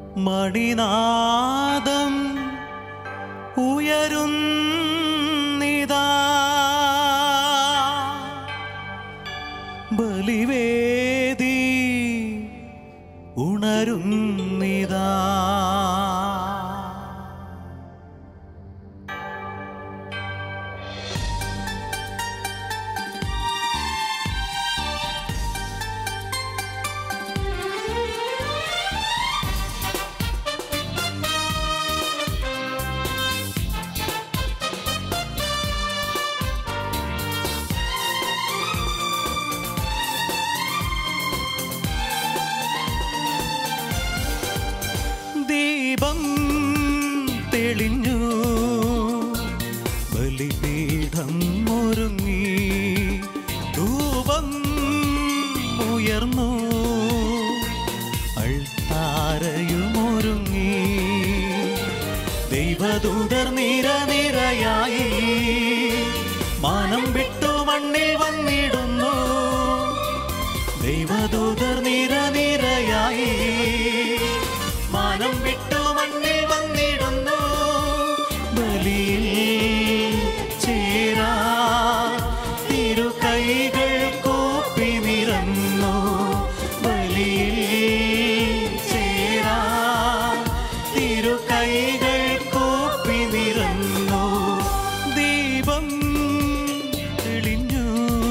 മണിനാദം ഉയരുന്നിതാ ബലിവേദി ഉണരുന്നിതാ ദീപം തെളിഞ്ഞു ബലിപീഠം ഒരുങ്ങി ധൂപം ഉയർന്നു അൾത്താരയുമൊരുങ്ങി ദൈവദൂതർ നിര നിരയായി മാനം വിട്ടു മണ്ണിൽ വന്നിടുന്നു ദൈവദൂതർ നിര നിരയായി മാനം വിട്ടു മണ്ണിൽ വന്നിടുന്നു ബലിയിൽ ചേരാ തിരു കൈകൾ കൂപ്പി നിറന്നു ബലിയിൽ ചേരാ തിരു കൈകൾ കൂപ്പി നിറന്നു ദീപം തെളിഞ്ഞു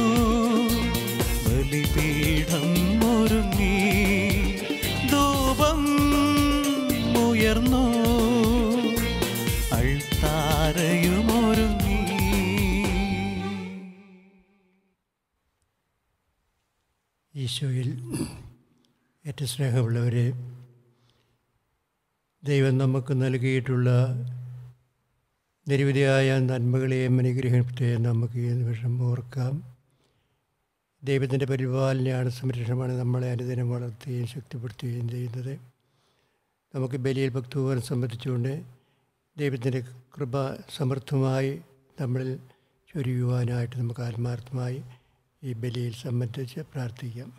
ബലിപീഠം ഒരുങ്ങി ധൂപം ഉയർന്നു അൾത്താരയുമൊരുങ്ങി ഈശോയിൽ ഏറ്റവും സ്നേഹമുള്ളവരെ ദൈവം നമുക്ക് നൽകിയിട്ടുള്ള നിരവധിയായ നന്മകളെയും അനുഗ്രഹത്തെയും നമുക്ക് ഈ നിമിഷം ഓർക്കാം ദൈവത്തിൻ്റെ പരിപാലനയാണ് സംരക്ഷണമാണ് നമ്മളെ അനുദിനം വളർത്തുകയും ശക്തിപ്പെടുത്തുകയും ചെയ്യുന്നത് നമുക്ക് ബലിയിൽ ഭക്തപൂർവ്വം സംബന്ധിച്ചുകൊണ്ട് ദൈവത്തിൻ്റെ കൃപ സമൃദ്ധമായി നമ്മളിൽ ചൊരിയുവാനായിട്ട് നമുക്ക് ആത്മാർത്ഥമായി ഈ ബലിയിൽ സംബന്ധിച്ച് പ്രാർത്ഥിക്കാം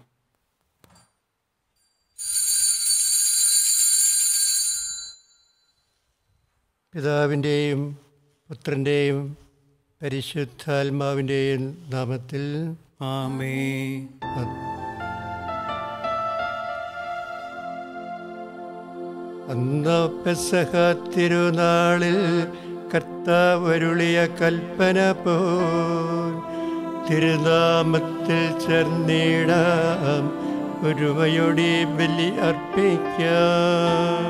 പിതാവിൻ്റെയും പുത്രൻ്റെയും പരിശുദ്ധാത്മാവിൻ്റെയും നാമത്തിൽ ആമേ അന്ന പെസഹ തിരുനാളിൽ കർത്താവരുളിയ കൽപ്പന പോൽ തിരുനാമത്തിൽ ചേർന്നിടാം ഒരുമയോടെ ബലി അർപ്പിക്കാം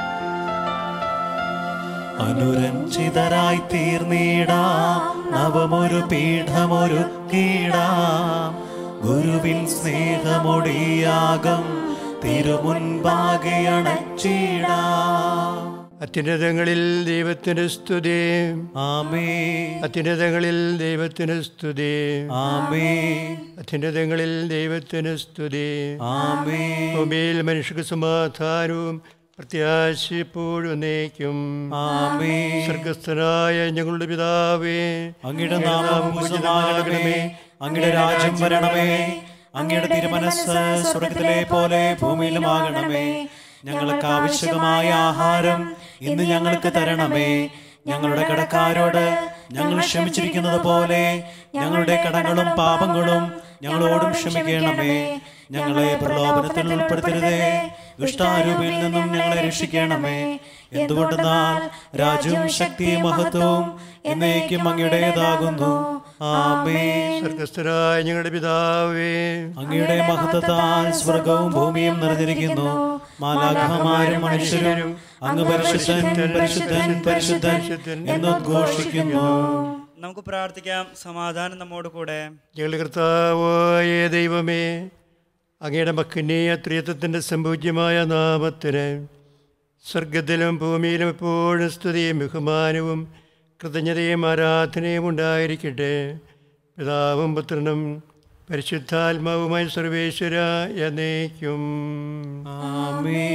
അനുരഞ്ജിതരായി തീർന്നിടാം നവമൊരു പീഠമൊരുക്കിടാം ഗുരുവിൻ സ്നേഹമൊടിയാകം തിരുമുൻപാകെ അണച്ചിടാം അത്യുന്നതങ്ങളിൽ ദൈവത്തിന് സ്തുതി ആമേ അത്യുന്നതങ്ങളിൽ ദൈവത്തിന് സ്തുതി ആമേ അത്യുന്നതങ്ങളിൽ ദൈവത്തിന് സ്തുതി ആമേ ഭൂമിയിൽ മനുഷ്യർക്ക് സമാധാനവും പ്രത്യാശപ്പോഴും നയിക്കും ആമേ സ്വർഗസ്ഥനായ ഞങ്ങളുടെ പിതാവേ അങ്ങയുടെ നാമം പൂജിതമാകണമേ അങ്ങയുടെ രാജ്യം വരണമേ അങ്ങയുടെ തിരുമനസ് സ്വർഗത്തിലെ പോലെ ഭൂമിയിലുമാകണമേ ഞങ്ങൾക്ക് ആവശ്യകമായ ആഹാരം ഇന്ന് ഞങ്ങൾക്ക് തരണമേ ഞങ്ങളുടെ കടക്കാരോട് ഞങ്ങൾ ക്ഷമിച്ചിരിക്കുന്നത് പോലെ ഞങ്ങളുടെ കടങ്ങളും പാപങ്ങളും ഞങ്ങളോടും ക്ഷമിക്കണമേ ഞങ്ങളെ പ്രലോഭനത്തിൽ ഉൾപ്പെടുത്തരുതേ ദുഷ്ടാരൂപിയിൽ നിന്നും ഞങ്ങളെ രക്ഷിക്കണമേ എന്തുകൊണ്ടെന്നാൽ രാജ്യവും ശക്തിയും മഹത്വവും എന്നേക്കും അങ്ങയുടേതാകുന്നു ആമേ സ്വർഗസ്ഥനായ ഞങ്ങളുടെ പിതാവേ അങ്ങയുടെ മഹത്വത്താൽ സ്വർഗവും ഭൂമിയും നിറഞ്ഞിരിക്കുന്നു മാലാഖമാരും മനുഷ്യരും അങ്ങ് പരിശുദ്ധൻ പരിശുദ്ധൻ പരിശുദ്ധൻ എന്നുദ്ഘോഷിക്കുന്നു നമുക്ക് പ്രാർത്ഥിക്കാം സമാധാനം നമ്മോട് കൂടെ ഞങ്ങളുടെ കർത്താവായ ദൈവമേ അങ്ങയുടെ മക്കിനീയ ത്രിയത്വത്തിൻ്റെ സംപൂജ്യമായ നാമത്തിന് സ്വർഗത്തിലും ഭൂമിയിലും എപ്പോഴും സ്തുതിയും ബഹുമാനവും കൃതജ്ഞതയും ആരാധനയും ഉണ്ടായിരിക്കട്ടെ പിതാവും പുത്രനും പരിശുദ്ധാത്മാവുമായി സർവേശ്വര എന്നേക്കും ആമേ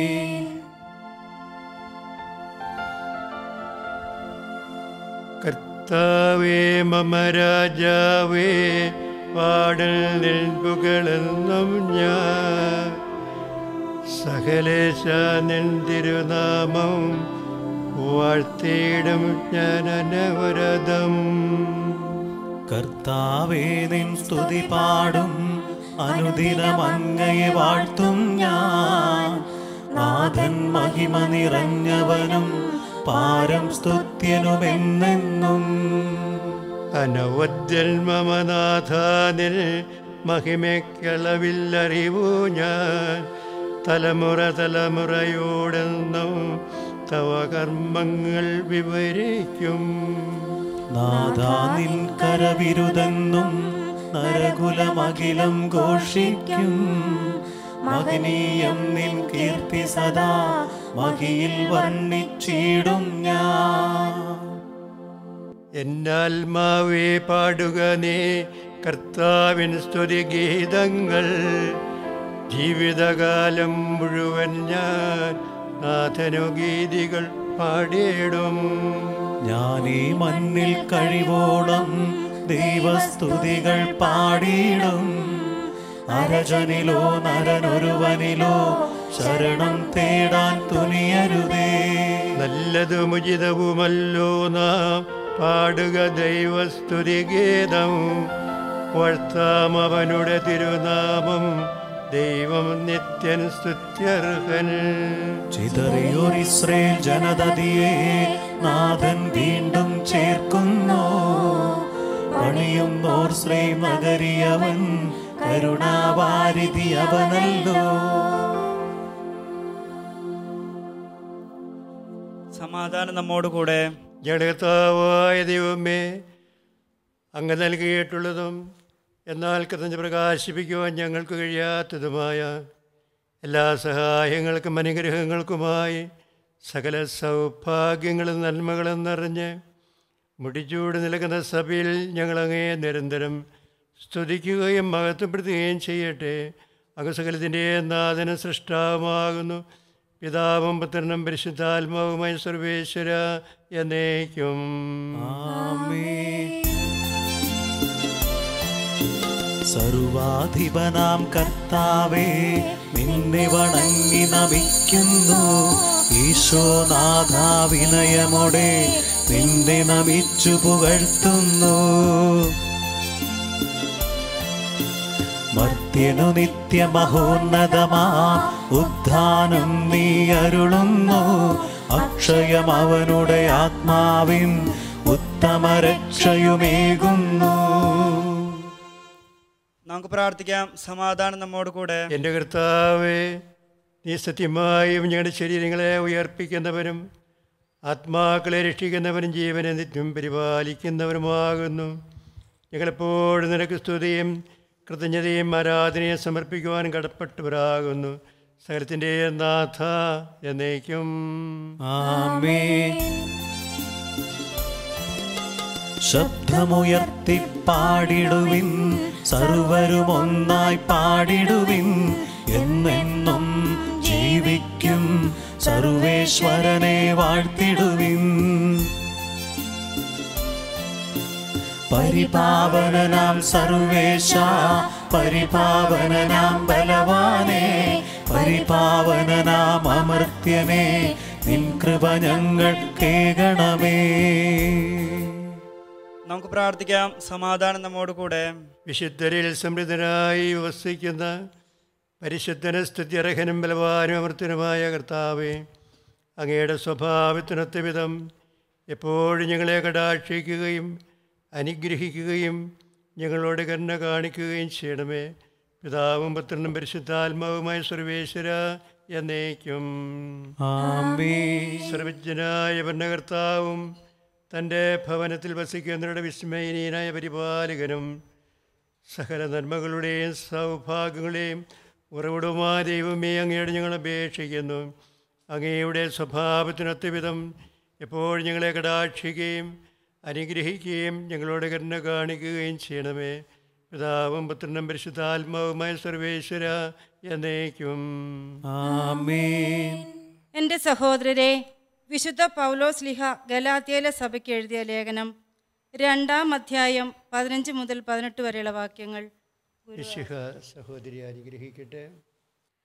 കർത്താവേ മമ രാജാവേ പാടൽ നിൽപ്പുകളെന്നും ഞാൻ സകലേശ നിൻ തിരുനാമം വാഴ്ത്തിയിടും ഞാൻ അനവരതം കർത്താവേ നിൻ സ്തുതി പാടും അനുദിനം അങ്ങയെ വാഴ്ത്തും ഞാൻ നാഥൻ മഹിമ നിറഞ്ഞവനും പാരം സ്തുത്യനുമെന്നെന്നും അനവദ്യൽ മമനാഥാനിൽ മഹിമയ്ക്കളവില്ലറിവു ഞാൻ തലമുറ തലമുറയോടെന്നും തവ കർമ്മങ്ങൾ വിവരിക്കും നാഥാ നിൻ കരവിരുതെന്നും നരകുലമഖിലം ഘോഷിക്കും മഹനീയം നിൻ കീർത്തി സദാ മഹിയിൽ വർണ്ണിച്ചിടും ഞാൻ എന്നാത്മാവേ പാടുക നീ കർത്താവിൻ സ്തുതിഗീതങ്ങൾ ജീവിതകാലം മുഴുവൻ ഞാൻ നാഥനു ഗീതികൾ പാടിയിടും ഞാൻ ഈ മണ്ണിൽ കഴിവോളം ദൈവസ്തുതികൾ പാടിയിടും അരജനിലോ നരനൊരുവനിലോ ശരണം തേടാൻ തുനിയരുതേ നല്ലതും ഉചിതവുമല്ലോ നാം പാടുക ദൈവസ്തുതിഗീതം വാഴ്ത്താം അവനുടെ തിരുനാമം ദൈവം നിത്യൻ സ്തുത്യർഹൻ ചിതറിയൊരിസ്രേൽ ജനതതിയെ നാഥൻ വീണ്ടും ചേർക്കുന്നു പണിയുന്നോർ ശ്രീ നഗരിയവൻ കരുണാവാരിധി അവനല്ലോ സമാധാനം നമ്മോട് കൂടെ ജഡകർത്താവായ ദൈവമേ അങ്ങ് നൽകിയിട്ടുള്ളതും എന്നാൽ കൃതജ്ഞ പ്രകാശിപ്പിക്കുവാൻ ഞങ്ങൾക്ക് കഴിയാത്തതുമായ എല്ലാ സഹായങ്ങൾക്കും അനുഗ്രഹങ്ങൾക്കുമായി സകല സൗഭാഗ്യങ്ങളും നന്മകളും നിറഞ്ഞ് മുടിച്ചൂട് നിൽക്കുന്ന സഭയിൽ ഞങ്ങളങ്ങേ നിരന്തരം സ്തുതിക്കുകയും മഹത്വപ്പെടുത്തുകയും ചെയ്യട്ടെ അങ്ങ് സകലത്തിൻ്റെ നാഥന സൃഷ്ടാവുമാകുന്നു പിതാവും പുത്രനും പരിശുദ്ധാത്മാവുമായി സർവേശ്വര എന്നേക്കും ആമേൻ. സർവാധിപനാം കർത്താവേ നിന്നെ വണങ്ങി നമിക്കുന്നു ഈശോനാഥ വിനയമോടെ നിന്നെ നമിച്ചു പുകഴ്ത്തുന്നു മർത്യനു നിത്യമഹോന്നതമാ ഉദ്ധാനം നീ അരുളുന്നു അക്ഷയം അവനുടെ ആത്മാവിൻ ഉത്തമ രക്ഷയുമേകുന്നു നമുക്ക് പ്രാർത്ഥിക്കാം സമാധാനം നമ്മോട് കൂടെ എൻ്റെ കർത്താവേ നീ സത്യമായും ഞങ്ങളുടെ ശരീരങ്ങളെ ഉയർപ്പിക്കുന്നവരും ആത്മാക്കളെ രക്ഷിക്കുന്നവരും ജീവനെ നിത്യം പരിപാലിക്കുന്നവരുമാകുന്നു ഞങ്ങളെപ്പോഴും നിനക്ക് സ്തുതിയും കൃതജ്ഞതയും ആരാധനയും സമർപ്പിക്കുവാൻ കടപ്പെട്ടവരാകുന്നു സകലത്തിൻ്റെ നാഥ എന്നേക്കും ആമേൻ ശബ്ദമുയർത്തി പാടിടുവിൻ സർവരും ഒന്നായി പാടിടുവിൻ എന്നെന്നും ജീവിക്കും സർവേശ്വരനെ വാഴ്ത്തിടുവിൻ പരിപാവനനാം സർവേശ പരിപാവനനാം ബലവാനേ പരിപാവനനാം അമർത്യനേ നിൻ കൃപ ഞങ്ങൾ കേകണമേ നമുക്ക് പ്രാർത്ഥിക്കാം സമാധാനം നമ്മോട് കൂടെ വിശുദ്ധരിൽ സമൃദ്ധനായി വസിക്കുന്ന പരിശുദ്ധന സ്തുത്യർഹനും ബലവാനും അമർത്തനുമായ കർത്താവേ അങ്ങയുടെ സ്വഭാവത്തിനൊത്ത വിധം എപ്പോഴും ഞങ്ങളെ കടാക്ഷിക്കുകയും അനുഗ്രഹിക്കുകയും ഞങ്ങളോട് കരുണ കാണിക്കുകയും ചെയ്യണമേ പിതാവും പുത്രനും പരിശുദ്ധാത്മാവുമായ സർവേശ്വര എന്നേക്കും ആമേൻ സർവജ്ഞനായ ഭരണകർത്താവും തൻ്റെ ഭവനത്തിൽ വസിക്കുന്നവരുടെ വിസ്മയനീയനായ പരിപാലകനും സകല നന്മകളുടെയും സൗഭാഗ്യങ്ങളുടെയും ഉറവിടവുമായ ദൈവമേ അങ്ങയോട് ഞങ്ങൾ അപേക്ഷിക്കുന്നു അങ്ങയുടെ സ്വഭാവത്തിനൊത്ത വിധം എപ്പോഴും ഞങ്ങളെ കടാക്ഷിക്കുകയും അനുഗ്രഹിക്കുകയും ഞങ്ങളോട് കരുണ കാണിക്കുകയും ചെയ്യണമേ പിതാവും പുത്രനും പരിശുദ്ധാത്മാവുമായ സർവേശ്വര എന്നേക്കും ആമേൻ എൻ്റെ സഹോദരരെ വിശുദ്ധ പൗലോസ് ലിഹ ഗലാത്തിയയിലെ സഭയ്ക്ക് എഴുതിയ ലേഖനം രണ്ടാം അധ്യായം പതിനഞ്ച് മുതൽ പതിനെട്ട് വരെയുള്ള വാക്യങ്ങൾ യശുഹ സഹോദരി അനുഗ്രഹിക്കട്ടെ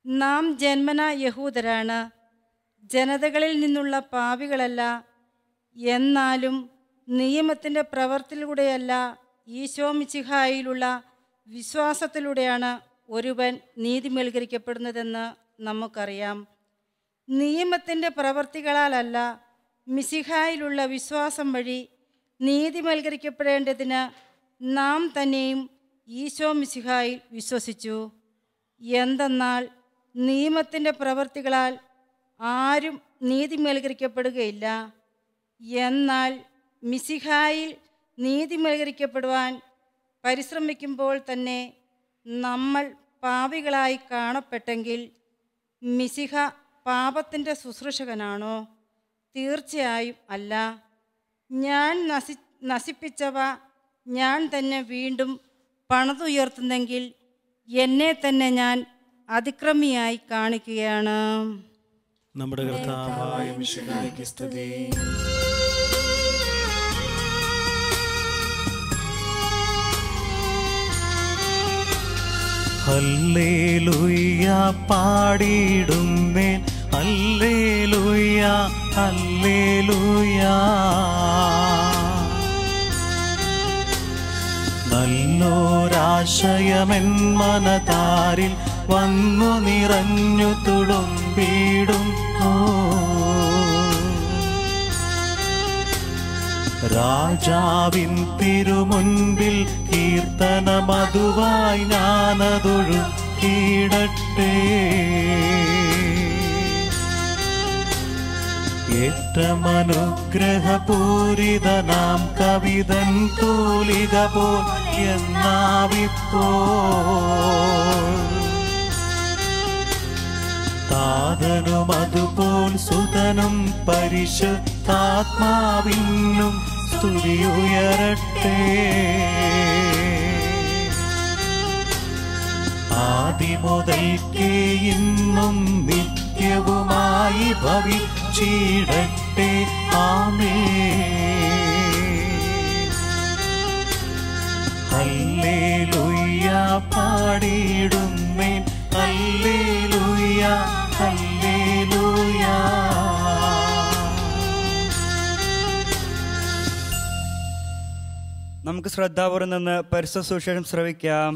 നാം ജന്മന യഹൂദരാണ് ജനതകളിൽ നിന്നുള്ള പാപികളല്ല എന്നാലും നിയമത്തിൻ്റെ പ്രവർത്തിയിലൂടെയല്ല ഈശോ മിശിഹായിലുള്ള വിശ്വാസത്തിലൂടെയാണ് ഒരുവൻ നീതിമൽകരിക്കപ്പെടുന്നതെന്ന് നമുക്കറിയാം നിയമത്തിൻ്റെ പ്രവർത്തികളാലല്ല മിശിഹായിലുള്ള വിശ്വാസം വഴി നീതിമൽകരിക്കപ്പെടേണ്ടതിന് നാം തന്നെയും ഈശോ മിശിഹായിൽ വിശ്വസിച്ചു എന്തെന്നാൽ നിയമത്തിൻ്റെ പ്രവർത്തികളാൽ ആരും നീതിമൽകരിക്കപ്പെടുകയില്ല എന്നാൽ മിശിഹായിൽ നീതിമൽകരിക്കപ്പെടുവാൻ പരിശ്രമിക്കുമ്പോൾ തന്നെ നമ്മൾ പാപികളായി കാണപ്പെട്ടെങ്കിൽ മിശിഹ പാപത്തിൻ്റെ ശുശ്രൂഷകനാണോ തീർച്ചയായും അല്ല ഞാൻ നശി നശിപ്പിച്ചവ ഞാൻ തന്നെ വീണ്ടും പണിതുയർത്തുന്നെങ്കിൽ എന്നെ തന്നെ ഞാൻ അതിക്രമിയായി കാണിക്കുകയാണ് നമ്മുടെ കർത്താവായ മിശിഹായ്ക്ക് സ്തുതി ഹല്ലേലൂയ പാടിയിടുന്നേൻ ഹല്ലേലൂയ ഹല്ലേലൂയ നല്ലൊരാശയമെൻ മനതാരിൽ വന്നു നിറഞ്ഞു തുളുമ്പിടുന്നു രാജാവിൻ തിരുമുൻപിൽ കീർത്തന മധുവായി ഞാനതൊഴു കീടട്ടെ ഏറ്റമനുഗ്രഹപൂരിതനാം കവിതൻ തൂലിക പോൽ എന്നാവിപ്പോ താതനും അതുപോൽ സുതനും പരിശുദ്ധാത്മാവിനും സ്തുതിയുയരട്ടെ ആദിമുതൽക്കേ ഇന്നും നിത്യവുമായി ഭവിച്ചിടട്ടെ ആമേ ഹല്ലേലൂയ പാടിയിടുന്നേൻ ഹല്ലേലൂയ ഹല്ലേലൂയ നമുക്ക് ശ്രദ്ധാപൂർവം നിന്ന് പരിശുദ്ധ സുവിശേഷം ശ്രവിക്കാം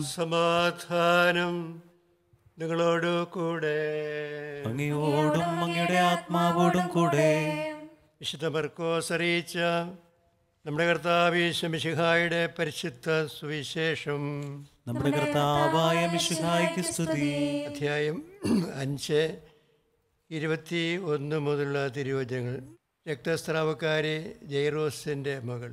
സമാധാനം നിങ്ങളോട് കൂടെ അങ്ങയോടും അങ്ങയുടെ ആത്മാവോടും കൂടെ വിശുദ്ധ മർക്കോസ് അറിയിച്ച നമ്മുടെ കർത്താവീശമിഷിഹായുടെ പരിശുദ്ധ സുവിശേഷം നമ്മുടെ കർത്താവായ മിശിഹായ്ക്ക് സ്തുതി അധ്യായം അഞ്ച് ഇരുപത്തി ഒന്ന് മുതലുള്ള തിരുവചനങ്ങൾ രക്തസ്രാവക്കാരി ജൈറോസിൻ്റെ മകൾ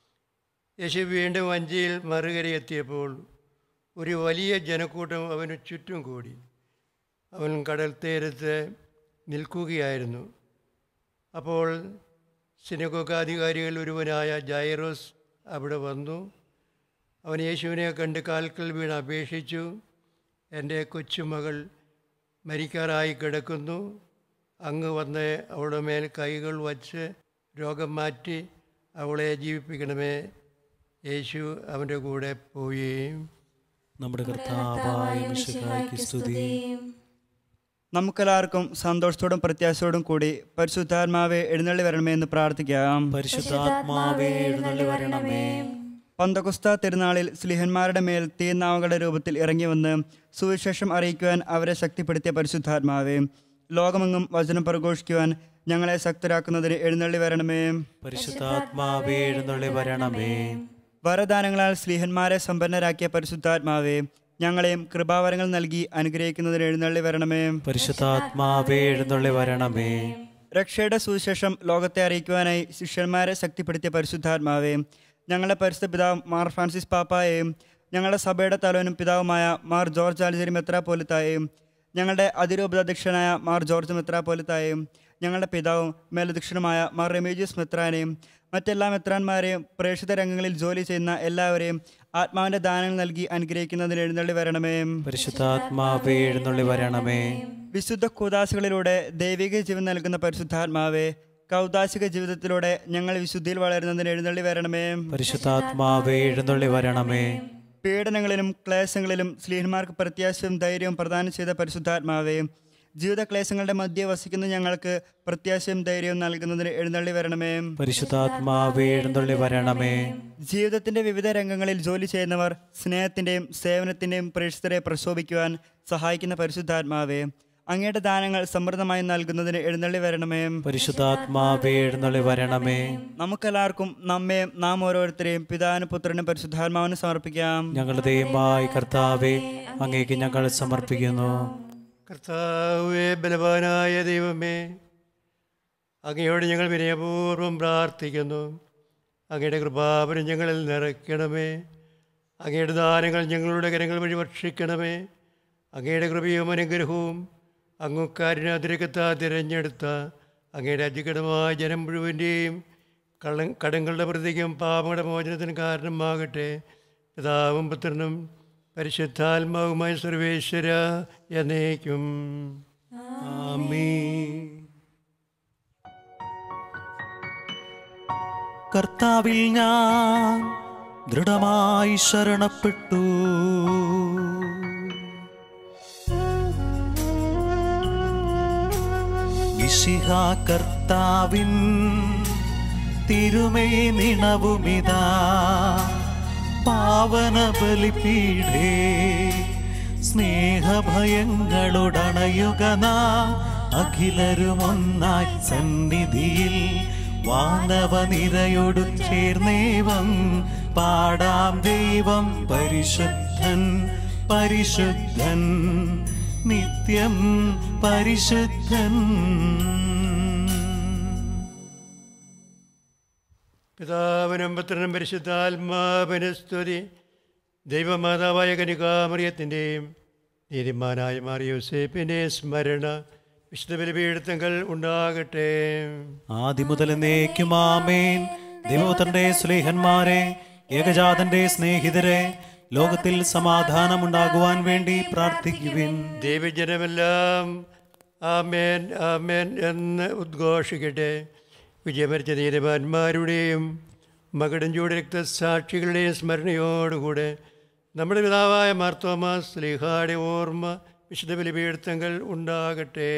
യേശു വീണ്ടും വഞ്ചിയിൽ മറുകരയെത്തിയപ്പോൾ ഒരു വലിയ ജനക്കൂട്ടം അവന് ചുറ്റും കൂടി അവൻ കടൽ തീരത്ത് നിൽക്കുകയായിരുന്നു അപ്പോൾ സിനഗോഗാധികാരികൾ ഒരുവനായ ജൈറോസ് അവിടെ വന്നു അവൻ യേശുവിനെ കണ്ട് കാൽക്കൽ വീണ് അപേക്ഷിച്ചു എൻ്റെ കൊച്ചുമകൾ മരിക്കാറായി കിടക്കുന്നു അങ്ങ് വന്ന് അവളുടെ മേൽ കൈകൾ വച്ച് രോഗം മാറ്റി അവളെ ജീവിപ്പിക്കണമേ യേശു അവൻ്റെ കൂടെ പോയി നമ്മുടെ കർത്താവായ മിശിഹായ്ക്ക് സ്തുതി നമുക്കെല്ലാവർക്കും സന്തോഷത്തോടും പ്രത്യാശയോടും കൂടി പരിശുദ്ധാത്മാവെ എഴുന്നള്ളി വരണമേ എന്ന് പ്രാർത്ഥിക്കാം പരിശുദ്ധാത്മാവേ എഴുന്നള്ളി വരണമേ പന്തകുസ്ത തിരുനാളിൽ സ്ലിഹന്മാരുടെ മേൽ തീനാവുകളുടെ രൂപത്തിൽ ഇറങ്ങി വന്ന് സുവിശേഷം അറിയിക്കുവാൻ അവരെ ശക്തിപ്പെടുത്തിയ പരിശുദ്ധാത്മാവേ ലോകമെങ്ങും വചനം പ്രഘോഷിക്കുവാൻ ഞങ്ങളെ ശക്തരാക്കുന്നതിന് എഴുന്നള്ളി വരണമേ പരിശുദ്ധാത്മാവേ എഴുന്നള്ളി വരണമേ വരദാനങ്ങളാൽ സ്ലീഹന്മാരെ സമ്പന്നരാക്കിയ പരിശുദ്ധാത്മാവേ ഞങ്ങളെയും കൃപാവരങ്ങൾ നൽകി അനുഗ്രഹിക്കുന്നതിന് എഴുന്നള്ളി വരണമേ പരിശുദ്ധാത്മാവേ എഴുന്നള്ളി വരണമേ രക്ഷയുടെ സുവിശേഷം ലോകത്തെ അറിയിക്കുവാനായി ശിഷ്യന്മാരെ ശക്തിപ്പെടുത്തിയ പരിശുദ്ധാത്മാവേ ഞങ്ങളുടെ പരിശുദ്ധ പിതാവ് മാർ ഫ്രാൻസിസ് പാപ്പായെയും ഞങ്ങളുടെ സഭയുടെ തലവനും പിതാവുമായ മാർ ജോർജ് ആലിജരി മെത്രാപോലിത്തായെയും ഞങ്ങളുടെ അതിരൂപതാധ്യക്ഷനായ മാർ ജോർജ് മെത്രാപോലിത്തായെയും ഞങ്ങളുടെ പിതാവും മേലധ്യക്ഷനുമായ മാർ റെമീജിയസ് മെത്രാനെയും മറ്റെല്ലാ മെത്രാന്മാരെയും പ്രേക്ഷിത രംഗങ്ങളിൽ ജോലി ചെയ്യുന്ന എല്ലാവരെയും ആത്മാവിൻ്റെ ദാനങ്ങൾ നൽകി അനുഗ്രഹിക്കുന്നതിന് എഴുന്നള്ളി വരണമേ പരിശുദ്ധാത്മാവേ എഴുന്നള്ളി വരണമേ വിശുദ്ധ കൂതാശകളിലൂടെ ദൈവിക ജീവൻ നൽകുന്ന പരിശുദ്ധാത്മാവേ കൗതാശിക ജീവിതത്തിലൂടെ ഞങ്ങൾ വിശുദ്ധിയിൽ വളരുന്നതിന് എഴുന്നള്ളി വരണമേ പരിശുദ്ധാത്മാവേ എഴുന്നള്ളി വരണമേ പീഡനങ്ങളിലും ക്ലേശങ്ങളിലും സ്ലീഹന്മാർക്ക് പ്രത്യാശയും ധൈര്യവും പ്രദാനം ചെയ്ത പരിശുദ്ധാത്മാവേ ജീവിത ക്ലേശങ്ങളുടെ മധ്യേ വസിക്കുന്ന ഞങ്ങൾക്ക് പ്രത്യാശയും ധൈര്യവും നൽകുന്നതിന് എഴുന്നള്ളി വരണമേ പരിശുദ്ധാത്മാവേ എഴുന്നള്ളി വരണമേ ജീവിതത്തിന്റെ വിവിധ രംഗങ്ങളിൽ ജോലി ചെയ്യുന്നവർ സ്നേഹത്തിന്റെയും സേവനത്തിന്റെയും പ്രേക്ഷിതരെ പ്രശോഭിക്കുവാൻ സഹായിക്കുന്ന പരിശുദ്ധാത്മാവേ അങ്ങയുടെ ദാനങ്ങൾ സമൃദ്ധമായി നൽകുന്നതിന് എഴുന്നള്ളി വരണമേ പരിശുദ്ധാത്മാവേ എഴുന്നള്ളി വരണമേ നമുക്കെല്ലാവർക്കും നമ്മയും നാം ഓരോരുത്തരെയും പിതാവിനും പുത്രനും പരിശുദ്ധാത്മാവിനും സമർപ്പിക്കാം ഞങ്ങളുടെ ദൈവമായി കർത്താവേ അങ്ങേക്ക് ഞങ്ങൾ സമർപ്പിക്കുന്നു കർത്താവേ ബലവാനായ ദൈവമേ അങ്ങയോട് ഞങ്ങൾ വിനയപൂർവ്വം പ്രാർത്ഥിക്കുന്നു അങ്ങയുടെ കൃപാപനം ഞങ്ങളിൽ നിറയ്ക്കണമേ അങ്ങയുടെ ദാനങ്ങൾ ഞങ്ങളുടെ കരങ്ങൾ വഴി ഭക്ഷിക്കണമേ അങ്ങയുടെ കൃപയും അനുഗ്രഹവും അങ്ങുക്കാരിനെ അതിരകത്താ തിരഞ്ഞെടുത്ത അങ്ങയുടെ അധികടമായ ജനം മുഴുവൻ്റെയും കള്ള കടങ്ങളുടെ പ്രതിക്കും പാപങ്ങളുടെ മോചനത്തിന് കാരണമാകട്ടെ പിതാവും പുത്രനും പരിശുദ്ധാത്മാവുമായ സർവേശ്വര എന്നേക്കും ആമേൻ കർത്താവിൽ ഞാൻ ദൃഢമായി ശരണപ്പെട്ടു വിശിഹ കർത്താവിൻ തിരുമൈ നിണവുമിതാ പാവന ബലിപീഠേ സ്നേഹഭയങ്ങളുടണയുക നാം അഖിലരുമൊന്നായി സന്നിധിയിൽ വാനവനിരയോടു ചേർന്നേവം പാടാം ദൈവം പരിശുദ്ധൻ പരിശുദ്ധൻ നിത്യം പരിശുദ്ധൻ പിതാവിനും പുത്രനും പരിശുദ്ധാത്മാവിന് സ്തുതി ദൈവമാതാവായ കനികാമറിയത്തിൻ്റെയും നീതിമാനായ മാറിയോസേപ്പിൻ്റെ സ്മരണ വിശുദ്ധ ബലിപീഠത്തങ്ങൾ ഉണ്ടാകട്ടെ ആദ്യം മുതൽ എന്നേക്കും ആമേൻ ദൈവപുത്രന്റെ സ്നേഹന്മാരെ ഏകജാതന്റെ സ്നേഹിതരെ ലോകത്തിൽ സമാധാനമുണ്ടാകുവാൻ വേണ്ടി പ്രാർത്ഥിക്കുവിൻ ദൈവജനമെല്ലാം ആമേൻ ആമേൻ എന്ന് ഉദ്ഘോഷിക്കട്ടെ വിജയമരിച്ച നീതിമാന്മാരുടെയും മകടം ചൂട് രക്തസാക്ഷികളുടെയും സ്മരണയോടുകൂടെ നമ്മുടെ പിതാവായ മാർത്തോമാ സ്ലിഹാടെ ഓർമ്മ വിശുദ്ധ ബലിപീഠത്തങ്ങൾ ഉണ്ടാകട്ടെ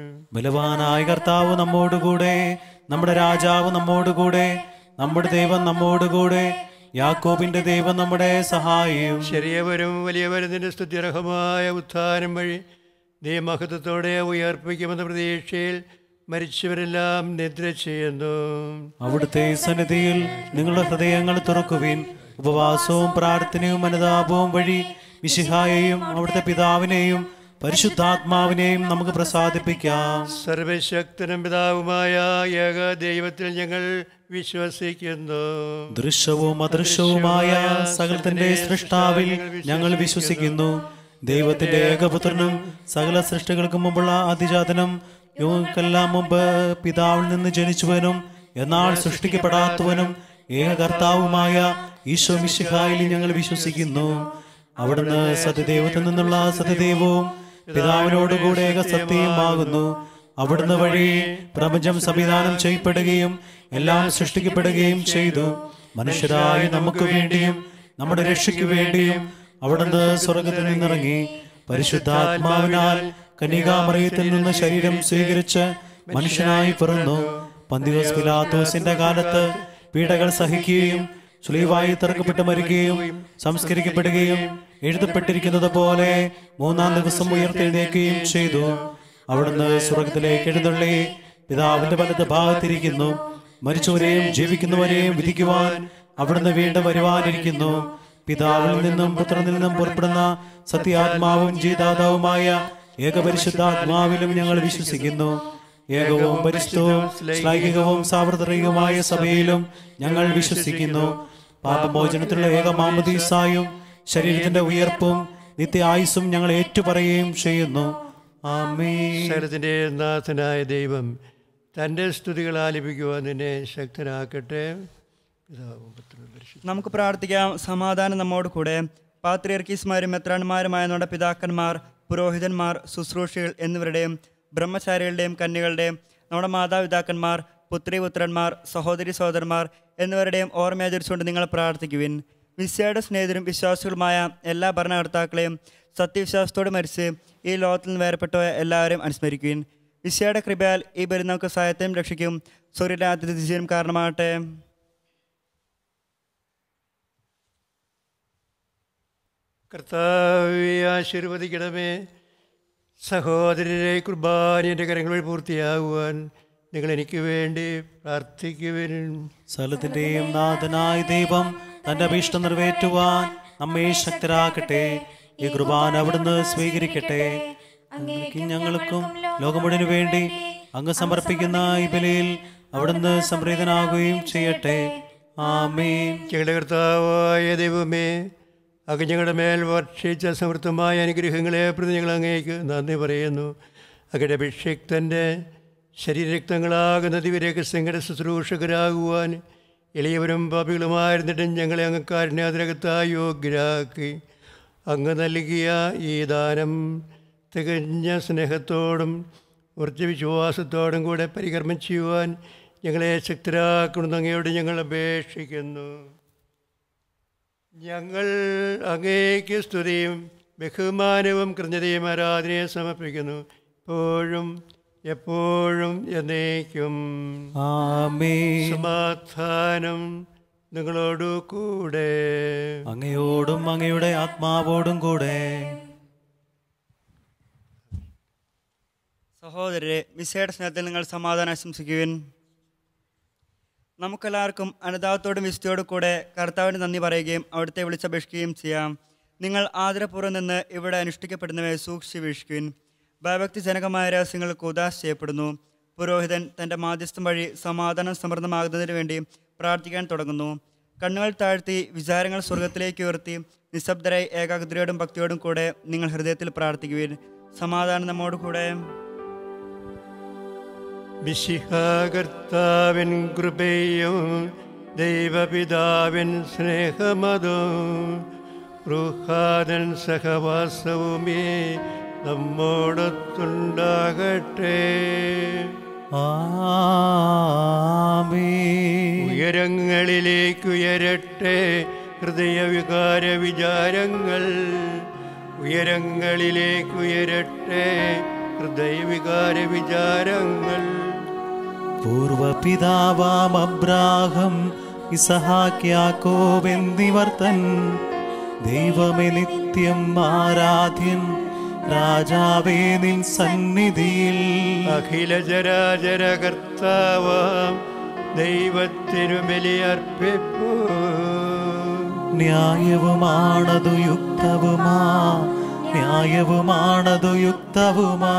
ബലവാനായ കർത്താവ് നമ്മോടുകൂടെ നമ്മുടെ രാജാവ് നമ്മോടുകൂടെ നമ്മുടെ ദൈവം നമ്മോടുകൂടെ യാക്കോബിന്റെ ദൈവം നമ്മുടെ സഹായിയും ചെറിയവരും വലിയവരും നിന്റെ സ്തുത്യർഹമായ ഉത്ഥാനം വഴി നീ മഹത്വത്തോടെ ഉയർപ്പിക്കുമെന്ന പ്രതീക്ഷയിൽ മരിച്ചവരെല്ലാം നിദ്ര ചെയ്യുന്നു അവിടുത്തെ സന്നിധിയിൽ നിങ്ങളുടെ ഹൃദയങ്ങൾ തുറക്കുവിൻ ഉപവാസവും പ്രാർത്ഥനയും അനുതാപവും വഴി വിശിഹായെയും അവിടുത്തെ പിതാവിനെയും പരിശുദ്ധാത്മാവിനെയും നമുക്ക് പ്രസാദിപ്പിക്കാം സർവശക്തനും പിതാവുമായ ഏക ദൈവത്തിൽ ഞങ്ങൾ വിശ്വസിക്കുന്നു ദൃശ്യവും അദൃശ്യവുമായ സകലത്തിന്റെ സൃഷ്ടാവിൽ ഞങ്ങൾ വിശ്വസിക്കുന്നു ദൈവത്തിന്റെ ഏകപുത്രനും സകല സൃഷ്ടികൾക്കും മുമ്പുള്ള അതിജാതനും യുവക്കെല്ലാം മുമ്പ് പിതാവിൽ നിന്ന് ജനിച്ചവനും എന്നാൽ സൃഷ്ടിക്കപ്പെടാത്തവനും ഏക കർത്താവുമായ ഈശോ മിശിഹായിൽ ഞങ്ങൾ വിശ്വസിക്കുന്നു അവിടുന്ന് സത്യദൈവത്തിൽ നിന്നുള്ള സത്യദൈവവും പിതാവിനോടുകൂടെ ഏക സത്യവുമാകുന്നു അവിടുന്ന് വഴി പ്രപഞ്ചം സംവിധാനം ചെയ്യപ്പെടുകയും എല്ലാം സൃഷ്ടിക്കപ്പെടുകയും ചെയ്തു മനുഷ്യരായ നമുക്ക് വേണ്ടിയും നമ്മുടെ രക്ഷയ്ക്ക് വേണ്ടിയും അവിടുന്ന് സ്വർഗത്തിൽ നിന്നിറങ്ങി പരിശുദ്ധാത്മാവിനാൽ കന്യകാമറിയത്തിൽ നിന്ന് ശരീരം സ്വീകരിച്ച് മനുഷ്യനായി പിറന്നു പന്തിയോസ് പിലാത്തോസിന്റെ കാലത്ത് പീഡകൾ സഹിക്കുകയും സുലീവായി തറക്കപ്പെട്ട് മരിക്കുകയും സംസ്കരിക്കപ്പെടുകയും എഴുതപ്പെട്ടിരിക്കുന്നത് പോലെ മൂന്നാം ദിവസം ഉയർത്തെഴുന്നേൽക്കുകയും ചെയ്തു അവിടുന്ന് സ്വർഗത്തിലേക്ക് എഴുന്നള്ളി പിതാവിന്റെ വലത്ത് ഭാഗത്തിരിക്കുന്നു മരിച്ചവരെയും ജീവിക്കുന്നവരെയും വിധിക്കുവാൻ അവിടുന്ന് വീണ്ടും വരുവാനിരിക്കുന്നു പിതാവിൽ നിന്നും പുത്രനിൽ നിന്നും പുറപ്പെടുന്ന സത്യാത്മാവും ജീതാതാവുമായ ഏകപരിശുദ്ധാത്മാവിലും ഞങ്ങൾ വിശ്വസിക്കുന്നു ഏകവും പരിശുദ്ധവും ശ്ലൈഹികവും സാർവത്രികവുമായ സഭയിലും ഞങ്ങൾ വിശ്വസിക്കുന്നു പാപമോചനത്തിലുള്ള ഏക മാമതീസായും ശരീരത്തിന്റെ ഉയർപ്പും നിത്യ ആയുസ്സും ഞങ്ങൾ ഏറ്റുപറയുകയും ചെയ്യുന്നു ആമേ സകലത്തിൻ്റെ നാഥനായ ദൈവം തൻ്റെ സ്തുതികൾ ആലപിക്കുവാൻ നിന്നെ ശക്തനാക്കട്ടെ പിതാവും പുത്രനും പരിശുദ്ധ നമുക്ക് പ്രാർത്ഥിക്കാം സമാധാനം നമ്മോട് കൂടെ പാത്രിയർക്കീസ്മാരും മെത്രാന്മാരുമായ നമ്മുടെ പിതാക്കന്മാർ പുരോഹിതന്മാർ ശുശ്രൂഷികൾ എന്നിവരുടെയും ബ്രഹ്മചാരികളുടെയും കന്യകളുടെയും നമ്മുടെ മാതാപിതാക്കന്മാർ പുത്രിപുത്രന്മാർ സഹോദരി സഹോദരന്മാർ എന്നിവരുടെയും ഓർമ്മയാചരിച്ചുകൊണ്ട് നിങ്ങൾ പ്രാർത്ഥിക്കുവിൻ മിസ്സയുടെ സ്നേഹിതരും വിശ്വാസികളുമായ എല്ലാ ഭരണകർത്താക്കളെയും സത്യവിശ്വാസത്തോടെ മരിച്ച് ഈ ലോകത്തിൽ നിന്ന് വേർപ്പെട്ട എല്ലാവരെയും അനുസ്മരിക്കുവിൻ മിസ്സയുടെ കൃപയാൽ ഈ ബലി നമുക്ക് സഹായത്തെയും രക്ഷിക്കും സൂര്യരാജ്യത്തിനും കാരണമാകട്ടെ കർത്താവെ ആശീർവദിക്കണമേ സഹോദരരെ കുർബാന എൻ്റെ കരങ്ങൾ വഴി പൂർത്തിയാകുവാൻ നിങ്ങൾ എനിക്ക് വേണ്ടി പ്രാർത്ഥിക്കുവിൻ സകലത്തിന്റെയും നാഥനായ ദൈവം തന്റെ അഭീഷ്ടം നിറവേറ്റുവാൻ നമ്മെ ശക്തരാക്കട്ടെ ഈ കുർബാന അവിടുന്ന് സ്വീകരിക്കട്ടെ അങ്ങേക്കും ഞങ്ങൾക്കും ലോകം മുഴുവനു വേണ്ടി അങ്ങ് സമർപ്പിക്കുന്ന ഈ ബലിയിൽ അവിടുന്ന് സംപ്രീതനാകുകയും ചെയ്യട്ടെ ആമേൻ ഞങ്ങളുടെ കർത്താവായ ദൈവമേ അങ്ങ് ഞങ്ങളുടെ മേൽ വർഷിച്ച സമൃദ്ധമായ അനുഗ്രഹങ്ങളെ പ്രതി ഞങ്ങൾ അങ്ങേക്ക് നന്ദി പറയുന്നു അങ്ങയുടെ അഭിഷിക്തൻ്റെ ശരീരരക്തങ്ങളാകുന്ന ദിവ്യരഹസ്യങ്ങളുടെ ശുശ്രൂഷകരാകുവാൻ എളിയവരും പാപികളുമായിരുന്നിട്ടും ഞങ്ങളെ അങ്ങ് കാരുണ്യാതിരകത്തായി യോഗ്യരാക്കി അങ്ങ് നൽകിയ ഈ ദാനം തികഞ്ഞ സ്നേഹത്തോടും ഉറച്ച വിശ്വാസത്തോടും കൂടെ പരികർമ്മം ചെയ്യുവാൻ ഞങ്ങളെ ശക്തരാക്കണമെന്ന് അങ്ങയോട് ഞങ്ങൾ അപേക്ഷിക്കുന്നു ഞങ്ങൾ അങ്ങേക്ക് സ്തുതിയും ബഹുമാനവും കൃഞ്ഞതയും ആരാധനയെ സമർപ്പിക്കുന്നു ഇപ്പോഴും എപ്പോഴും എന്നേക്കും ആമേൻ സമാധാനം നിങ്ങളോടു കൂടെ അങ്ങയോടും അങ്ങയുടെ ആത്മാവോടും കൂടെ സഹോദരരെ മിസ്സയുടെ സ്നേഹത്തിൽ നിങ്ങൾ സമാധാനം ആശംസിക്കുവിൻ നമുക്കെല്ലാവർക്കും അനുതാപത്തോടും വിശുദ്ധിയോടും കൂടെ കർത്താവിന് നന്ദി പറയുകയും അവിടുത്തെ വിളിച്ചപേക്ഷിക്കുകയും ചെയ്യാം നിങ്ങൾ ആദരപൂർവ്വം നിന്ന് ഇവിടെ അനുഷ്ഠിക്കപ്പെടുന്നവയെ സൂക്ഷിച്ച് വീക്ഷിക്കുവിൻ ഭയഭക്തി ജനകമായ രഹസ്യങ്ങൾക്ക് ഉദാസ് ചെയ്യപ്പെടുന്നു പുരോഹിതൻ തൻ്റെ മാധ്യസ്ഥം വഴി സമാധാനം സമൃദ്ധമാകുന്നതിന് വേണ്ടി പ്രാർത്ഥിക്കാൻ തുടങ്ങുന്നു കണ്ണുകൾ താഴ്ത്തി വിചാരങ്ങൾ സ്വർഗത്തിലേക്ക് ഉയർത്തി നിശബ്ദരായി ഏകാഗ്രതയോടും ഭക്തിയോടും കൂടെ നിങ്ങൾ ഹൃദയത്തിൽ പ്രാർത്ഥിക്കുവിൻ സമാധാനം നമ്മോട് കൂടെ വിശിഹാകർത്താവിൻ കൃപയും ദൈവപിതാവിൻ സ്നേഹമതും റുഹാദൻ സഹവാസവുമേ നമ്മോടൊത്തുണ്ടാകട്ടെ ആമേൻ ഉയരങ്ങളിലേക്കുയരട്ടെ ഹൃദയവികാര വിചാരങ്ങൾ ഉയരങ്ങളിലേക്കുയരട്ടെ ഹൃദയവികാര വിചാരങ്ങൾ പൂർവപിതാവാം അബ്രാഹം ഇസഹാക്യാക്കോബ് എന്നിവർ തൻ ദൈവമേ നിത്യം ആരാധ്യൻ രാജാവേ നിൻ സന്നിധിയിൽ അഖില ചരാചര കർത്താവാം ദൈവത്തിനു ബലിയർപ്പിപ്പൂ ന്യായവുമാണതു യുക്തവുമാ ന്യായവുമാണതു യുക്തവുമാ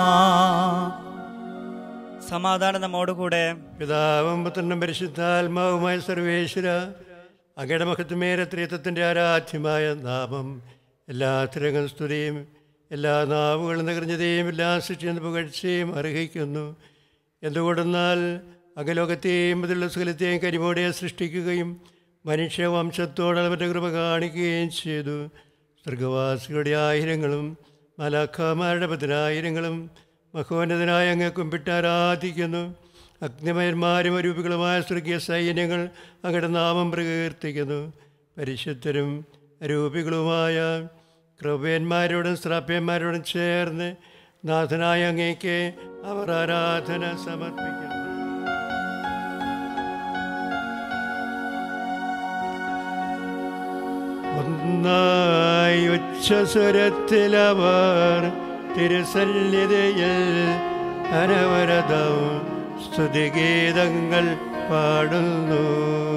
സമാധാനം നമ്മോട് കൂടെ പിതാവും പുത്രനും പരിശുദ്ധാത്മാവുമായ സർവേശ്വര അങ്ങയുടെ മഹത്വമേറെ ത്രിത്വത്തിൻ്റെ ആരാധ്യമായ നാമം എല്ലാ തിരങ്ങൾ സ്തുതിയും എല്ലാ നാവുകളും നിറഞ്ഞതയും എല്ലാ സൃഷ്ടിയും പുകഴ്ചയും അർഹിക്കുന്നു എന്തുകൊണ്ടെന്നാൽ അകലോകത്തെയും അതിലുള്ള സുഖലത്തെയും കരിമോടെ സൃഷ്ടിക്കുകയും മനുഷ്യവംശത്തോട് അവൻ്റെ കൃപ കാണിക്കുകയും ചെയ്തു സ്വർഗവാസികളുടെ ആയിരങ്ങളും മലാഖമാരുടെ പതിനായിരങ്ങളും മഹോന്നതനായ അങ്ങ് കുമ്പിട്ട് ആരാധിക്കുന്നു അഗ്നിമയന്മാരും അരൂപികളുമായ സ്വർഗീയ സൈന്യങ്ങൾ അങ്ങയുടെ നാമം പ്രകീർത്തിക്കുന്നു പരിശുദ്ധരും അരൂപികളുമായ ക്രൗപ്യന്മാരോടും ശ്രാപ്യന്മാരോടും ചേർന്ന് നാഥനായ അങ്ങേക്ക് അവർ ആരാധന സമർപ്പിക്കുന്നു ഒന്നായി ഉച്ചസ്വരത്തിലവർ തിരുസന്നിധിയിൽ അനവരതം സ്തുതിഗീതങ്ങൾ പാടുന്നു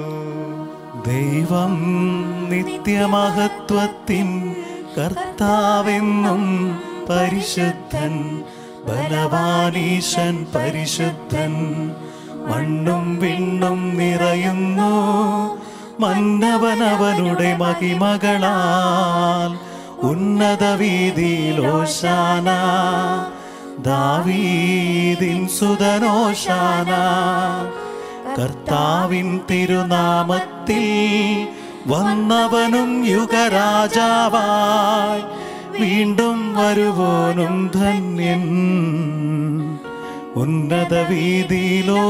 ദൈവം നിത്യമഹത്വത്തിൻ കർത്താവെന്നും പരിശുദ്ധൻ ബലവാനീശൻ പരിശുദ്ധൻ മണ്ണും വിണ്ണും നിറയുന്നു മന്നവനവനുടെ മഹിമകളാൽ ഉന്നത വീതിയിലോശാന ദാവീദിൻ സുതനോശാന കർത്താവിൻ തിരുനാമത്തിൽ വന്നവനും യുഗരാജാവായി വീണ്ടും വരുവോനും ധന്യൻ ഉന്നത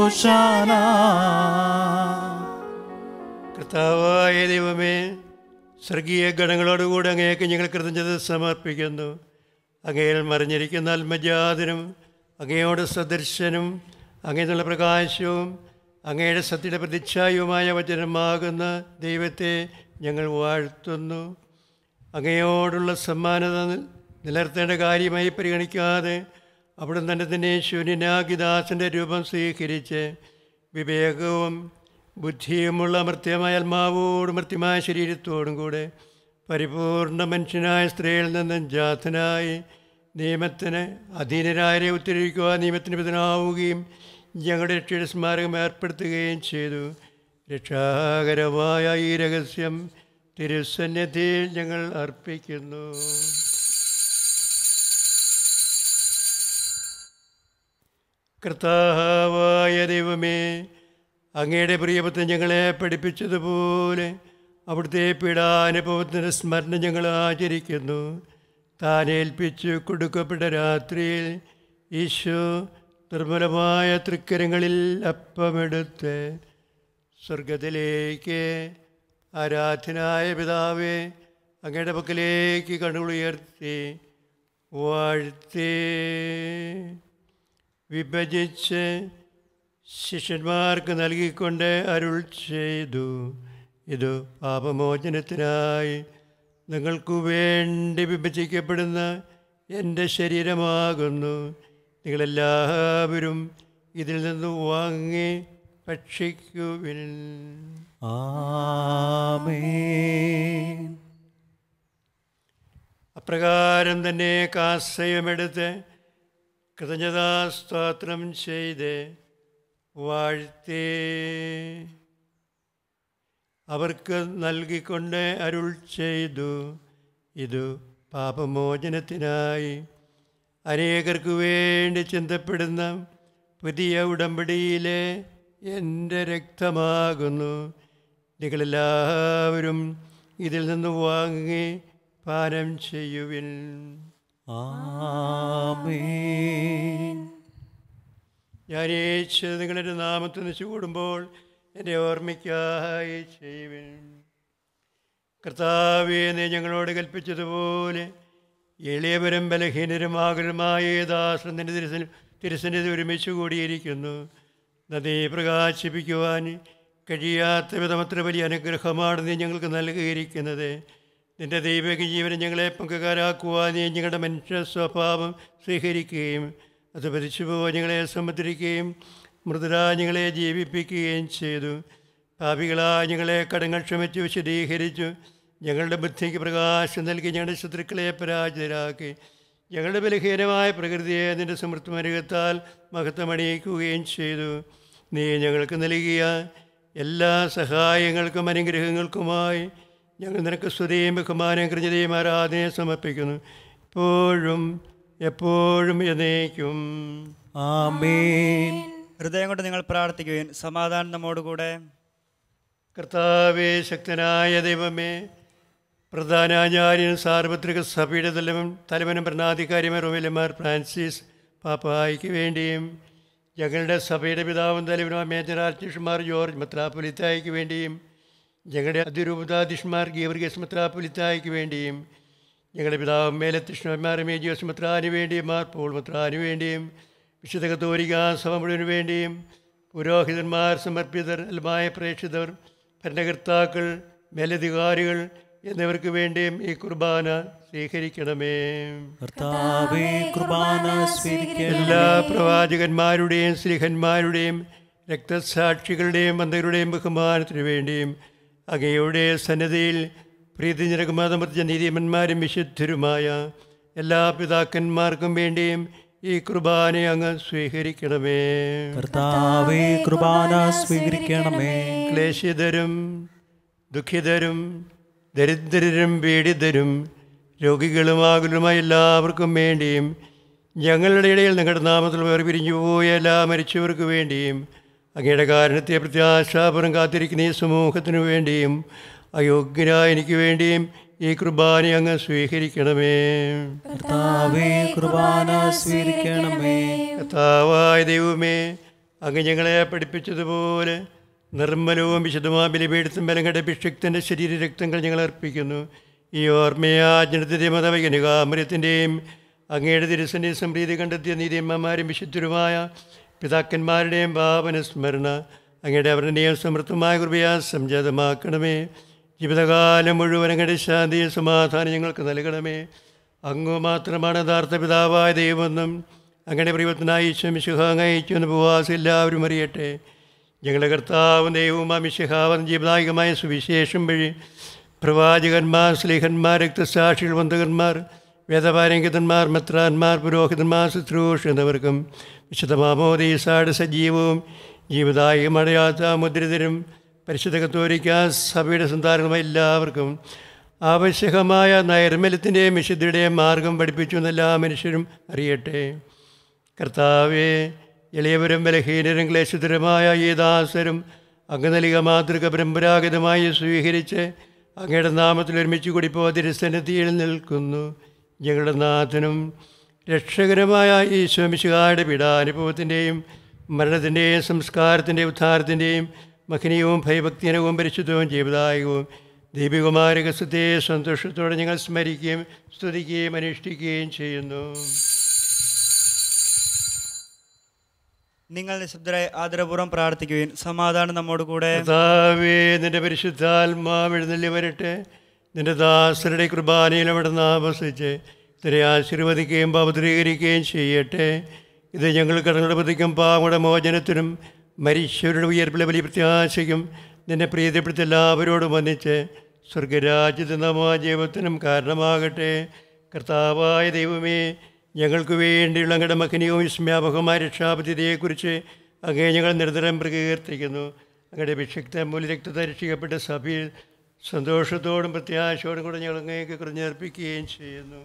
വീതിയിലോശാന കർത്താവായ ദൈവമേ സ്വർഗീയ ഗണങ്ങളോടുകൂടി അങ്ങേക്ക് ഞങ്ങൾ കൃതജ്ഞത സമർപ്പിക്കുന്നു അങ്ങയിൽ മറിഞ്ഞിരിക്കുന്ന ആത്മജാതനും അങ്ങയോട് സദർശനും അങ്ങേന്നുള്ള പ്രകാശവും അങ്ങയുടെ സത്യയുടെ പ്രതിച്ഛായവുമായ വചനമാകുന്ന ദൈവത്തെ ഞങ്ങൾ വാഴ്ത്തുന്നു അങ്ങയോടുള്ള സമ്മാനത നിലർത്തേണ്ട കാര്യമായി പരിഗണിക്കാതെ അവിടെ തന്നെ തന്നെ ശൂന്യനാഗിദാസൻ്റെ രൂപം സ്വീകരിച്ച് വിവേകവും ബുദ്ധിയുമുള്ള മർത്യമായ ആത്മാവോടും മർത്യമായ ശരീരത്തോടും കൂടെ പരിപൂർണ മനുഷ്യനായ സ്ത്രീയിൽ നിന്നും ജാതനായി നിയമത്തിന് അധീനരായരെ ഉത്തരവിക്കുക നിയമത്തിന് പിതനാവുകയും ഞങ്ങളുടെ രക്ഷയുടെ സ്മാരകം ഏർപ്പെടുത്തുകയും ചെയ്തു രക്ഷാകരമായ ഈ രഹസ്യം തിരുസന്നിധിയിൽ ഞങ്ങൾ അർപ്പിക്കുന്നു കർത്താവായ ദൈവമേ അങ്ങയുടെ പ്രിയപത്രം ഞങ്ങളെ പഠിപ്പിച്ചതുപോലെ അവിടുത്തെ പീഡാനുഭവത്തിൻ്റെ സ്മരണ ഞങ്ങൾ ആചരിക്കുന്നു താനേൽപ്പിച്ചു കൊടുക്കപ്പെട്ട രാത്രിയിൽ ഈശോ നിർമ്മലമായ തൃക്കരങ്ങളിൽ അപ്പമെടുത്ത് സ്വർഗത്തിലേക്ക് ആരാധനായ പിതാവേ അങ്ങയുടെ പക്കലേക്ക് കണ്ണുകളുയർത്തി വാഴ്ത്തി വിഭജിച്ച് ശിഷ്യന്മാർക്ക് നൽകിക്കൊണ്ട് അരുൾ ചെയ്തു ഇത് പാപമോചനത്തിനായി നിങ്ങൾക്ക് വേണ്ടി വിഭജിക്കപ്പെടുന്ന എൻ്റെ ശരീരമാകുന്നു നിങ്ങളെല്ലാവരും ഇതിൽ നിന്ന് വാങ്ങി ഭക്ഷിക്കുവിൻ ആമേൻ അപ്രകാരം തന്നെ കാസയമെടുത്ത് കൃതജ്ഞതാസ്തോത്രം ചെയ്ത് വാഴ്ത്തി അവർക്ക് നൽകിക്കൊണ്ട് അരുൾ ചെയ്തു ഇത് പാപമോചനത്തിനായി അനേകർക്ക് വേണ്ടി ചിന്തപ്പെടുന്ന പുതിയ ഉടമ്പടിയിലെ എൻ്റെ രക്തമാകുന്നു നിങ്ങളെല്ലാവരും ഇതിൽ നിന്ന് വാങ്ങി പാനം ചെയ്യുവിൻ ആമേൻ ഞാൻ യേശു നിങ്ങളുടെ നാമത്തിൽ നിന്ന് ചൂടുമ്പോൾ എൻ്റെ ഓർമ്മയ്ക്കായി ചെയ്യുവിൻ കർത്താവേ നീ ഞങ്ങളോട് കൽപ്പിച്ചതുപോലെ എളിയവരും ബലഹീനരും ആകുലമായ ദാസം നിന്റെ തിരുസന തിരുസന്നിധി ഒരുമിച്ച് കൂടിയിരിക്കുന്നു നദി പ്രകാശിപ്പിക്കുവാൻ കഴിയാത്ത വിധമത്ര വലിയ അനുഗ്രഹമാണ് നീ ഞങ്ങൾക്ക് നൽകിയിരിക്കുന്നത് നിന്റെ ദൈവിക ജീവനെ ഞങ്ങളെ പങ്കുകാരാക്കുവാൻ നീ ഞങ്ങളുടെ മനുഷ്യ സ്വഭാവം സ്വീകരിക്കുകയും അത് പരിശുഭവ ഞങ്ങളെ സമുദ്രിക്കുകയും മൃദുരാ ഞങ്ങളെ ജീവിപ്പിക്കുകയും ചെയ്തു പാപികളായ ഞങ്ങളെ കടങ്ങൾ ക്ഷമിച്ച് വിശദീകരിച്ചു ഞങ്ങളുടെ ബുദ്ധിക്ക് പ്രകാശം നൽകി ഞങ്ങളുടെ ശത്രുക്കളെ പരാജിതരാക്കി ഞങ്ങളുടെ ബലഹീനമായ പ്രകൃതിയെ നിന്റെ സമൃദ്ധമരുകത്താൽ മഹത്വമണിയിക്കുകയും ചെയ്തു നീ ഞങ്ങൾക്ക് നൽകിയ എല്ലാ സഹായങ്ങൾക്കും അനുഗ്രഹങ്ങൾക്കുമായി ഞങ്ങൾ നിനക്ക് സ്തുതിയും ബഹുമാനം കൃത്യതയും ആരാധനയെ സമർപ്പിക്കുന്നു ഇപ്പോഴും എപ്പോഴും എന്നേക്കും ആമേൻ ഹൃദയം കൊണ്ട് നിങ്ങൾ പ്രാർത്ഥിക്കുവിൻ സമാധാനം നമ്മോടുകൂടെ കർത്താവേ ശക്തനായ ദൈവമേ പ്രധാനാചാര്യൻ സാർവത്രിക സഭയുടെ തലവൻ തലവനും ഭരണാധികാരിമാർ റോമിലമാർ ഫ്രാൻസിസ് പാപ്പായ്ക്ക് വേണ്ടിയും ഞങ്ങളുടെ സഭയുടെ പിതാവും തലവനും മേജർ ആർച്ചിഷന്മാർ ജോർജ് മെത്രാപ്പൊലിത്തായ്ക്ക് വേണ്ടിയും ഞങ്ങളുടെ അതിരൂപതാധീഷന്മാർ ഗീവർഗീസ് മെത്രാപ്പൊലിത്തായ്ക്ക് വേണ്ടിയും ഞങ്ങളുടെ പിതാവും മേലധ്യക്ഷന്മാർ മേജിയോസ് മെത്രാന് വേണ്ടിയും മാർ പോൾ മെത്രാന് വേണ്ടിയും വിശുദ്ധ കത്തോലിക്കാ സഭ മുഴുവന് വേണ്ടിയും പുരോഹിതന്മാർ സമർപ്പിതർ അൽമായ പ്രേക്ഷിതർ ഭരണകർത്താക്കൾ മേലധികാരികൾ എന്നിവർക്ക് വേണ്ടിയും ഈ കുർബാന സ്വീകരിക്കണമേ കർത്താവേ കുർബാന സ്വീകരിക്കണം എല്ലാ പ്രവാചകന്മാരുടെയും സ്ത്രീഹന്മാരുടെയും രക്തസാക്ഷികളുടെയും മന്ത്രിയുടെയും ബഹുമാനത്തിനു വേണ്ടിയും അങ്ങയുടെ സന്നദ്ധയിൽ പ്രീതിജനകമതമർച്ച നീതിമന്മാരും വിശുദ്ധരുമായ എല്ലാ പിതാക്കന്മാർക്കും വേണ്ടിയും ഈ കുർബാന അങ്ങ് സ്വീകരിക്കണമേ കർത്താവേ കുർബാന സ്വീകരിക്കണമേ ക്ലേശിതരും ദുഃഖിതരും ദരിദ്രരും പീഡിതരും രോഗികളുമാകുലുമായ എല്ലാവർക്കും വേണ്ടിയും ഞങ്ങളുടെ ഇടയിൽ നിങ്ങളുടെ നാമത്തിൽ വേർപിരിഞ്ഞു പോയ എല്ലാ മരിച്ചവർക്ക് വേണ്ടിയും അങ്ങയുടെ കാരണത്തെ പ്രത്യാശാപുരം കാത്തിരിക്കുന്ന ഈ സമൂഹത്തിനു വേണ്ടിയും അയോഗ്യനായ എനിക്ക് വേണ്ടിയും ഈ കുർബാന അങ്ങ് സ്വീകരിക്കണമേ കർത്താവേ കുർബാന സ്വീകരിക്കണമേ കർത്താവായ ദൈവമേ അങ്ങ് ഞങ്ങളെ പഠിപ്പിച്ചതുപോലെ നിർമ്മലവും വിശുദ്ധമായ ബലിപീഠത്തും ബലം ഘടിപ്പിക്ഷക്തൻ്റെ ശരീര രക്തങ്ങൾ ഞങ്ങൾ അർപ്പിക്കുന്നു ഈ ഓർമ്മയാജ്ഞത്തിൻ്റെ മതവൈകനികാമര്യത്തിൻ്റെയും അങ്ങയുടെ തിരുസന്റെ സംപ്രീതി കണ്ടെത്തിയ നീതിയമ്മമാരും വിശുദ്ധരുമായ പിതാക്കന്മാരുടെയും പാവന സ്മരണ അങ്ങയുടെ അവരുടെയും സമൃദ്ധമായ കൃപയാ സംജാതമാക്കണമേ ജീവിതകാലം മുഴുവൻ അങ്ങയുടെ ശാന്തിയും സമാധാനം ഞങ്ങൾക്ക് നൽകണമേ അങ്ങ് മാത്രമാണ് യഥാർത്ഥ പിതാവായ ദൈവമെന്നും അങ്ങയുടെ പ്രിയത്തിനായി ഈശ്വമിശുഹാങ്ങയച്ചുവെന്ന് ഉപവാസം എല്ലാവരും അറിയട്ടെ ഞങ്ങളുടെ കർത്താവും ദൈവവും അമിശഹാവൻ ജീവനായകമായ സുവിശേഷം വഴി പ്രവാചകന്മാർ സ്ലീഹന്മാർ രക്തസാക്ഷികൾ വന്ധകന്മാർ വേദപാരംഗിതന്മാർ മെത്രാന്മാർ പുരോഹിതന്മാർ ശുശ്രൂഷ എന്നിവർക്കും വിശുദ്ധമാമോദീസാട് സജീവവും ജീവദായകമടയാത്ത മുദ്രിതരും പരിശുദ്ധ കത്തോലിക്ക സഭയുടെ സന്താനങ്ങളുമായ എല്ലാവർക്കും ആവശ്യകമായ നൈർമല്യത്തിൻ്റെയും വിശുദ്ധിയുടെയും മാർഗം പഠിപ്പിച്ചു എന്നെല്ലാ മനുഷ്യരും അറിയട്ടെ കർത്താവെ എളിയവരും ബലഹീനരും ക്ലേശതരമായ ഈ ദാസരും അങ്ങ് നൽകിയ മാതൃക പരമ്പരാഗതമായി സ്വീകരിച്ച് അങ്ങയുടെ നാമത്തിൽ ഒരുമിച്ച് കൂടി പോതിരസന്നിധിയിൽ നിൽക്കുന്നു ഞങ്ങളുടെ നാഥനും രക്ഷകരമായ ഈ ശോമിശുകാരുടെ പീഡാനുഭവത്തിൻ്റെയും മരണത്തിൻ്റെയും സംസ്കാരത്തിൻ്റെയും ഉദ്ധാരത്തിൻ്റെയും മഹനീയവും ഭയഭക്തിജനകവും പരിശുദ്ധവും ജീവദായകവും ദീപികുമാര രഹസ്യത്തെ സന്തോഷത്തോടെ ഞങ്ങൾ സ്മരിക്കുകയും സ്തുതിക്കുകയും അനുഷ്ഠിക്കുകയും ചെയ്യുന്നു നിങ്ങൾ നിശബ്ദരായി ആദരപൂർവ്വം പ്രാർത്ഥിക്കുവിൻ സമാധാനം നമ്മോട് കൂടെ കർത്താവേ നിന്റെ പരിശുദ്ധാത്മാവ് എഴുന്നള്ളി വരട്ടെ നിന്റെ ദാസരുടെ കുർബാനയിൽ അവിടെ ആവസിച്ച് ഇത്തിരി ആശീർവദിക്കുകയും പവിത്രീകരിക്കുകയും ചെയ്യട്ടെ ഇത് ഞങ്ങൾ കടങ്ങളുടെ പ്രതിക്കും പാവങ്ങളുടെ മോചനത്തിനും മരിച്ചവരുടെ ഉയർപ്പിലെ വലിയ പ്രത്യാശയ്ക്കും നിന്നെ പ്രീതിപ്പെടുത്തി എല്ലാവരോടും വന്നിച്ച് സ്വർഗരാജ്യത്തെ നമാജീവത്തിനും കാരണമാകട്ടെ കർത്താവായ ദൈവമേ ഞങ്ങൾക്ക് വേണ്ടിയുള്ള അങ്ങയുടെ മഹനീയവും വിസ്മ്യാപകമായ രക്ഷാപദ്ധതിയെക്കുറിച്ച് അങ്ങേ ഞങ്ങൾ നിരന്തരം പ്രകീർത്തിക്കുന്നു അങ്ങയുടെ വിക്ഷക്ത മൂല്യരക്തത്തെ രക്ഷിക്കപ്പെട്ട സഭയിൽ സന്തോഷത്തോടും പ്രത്യാശയോടും കൂടെ ഞങ്ങൾ അങ്ങേക്ക് കുറിഞ്ഞർപ്പിക്കുകയും ചെയ്യുന്നു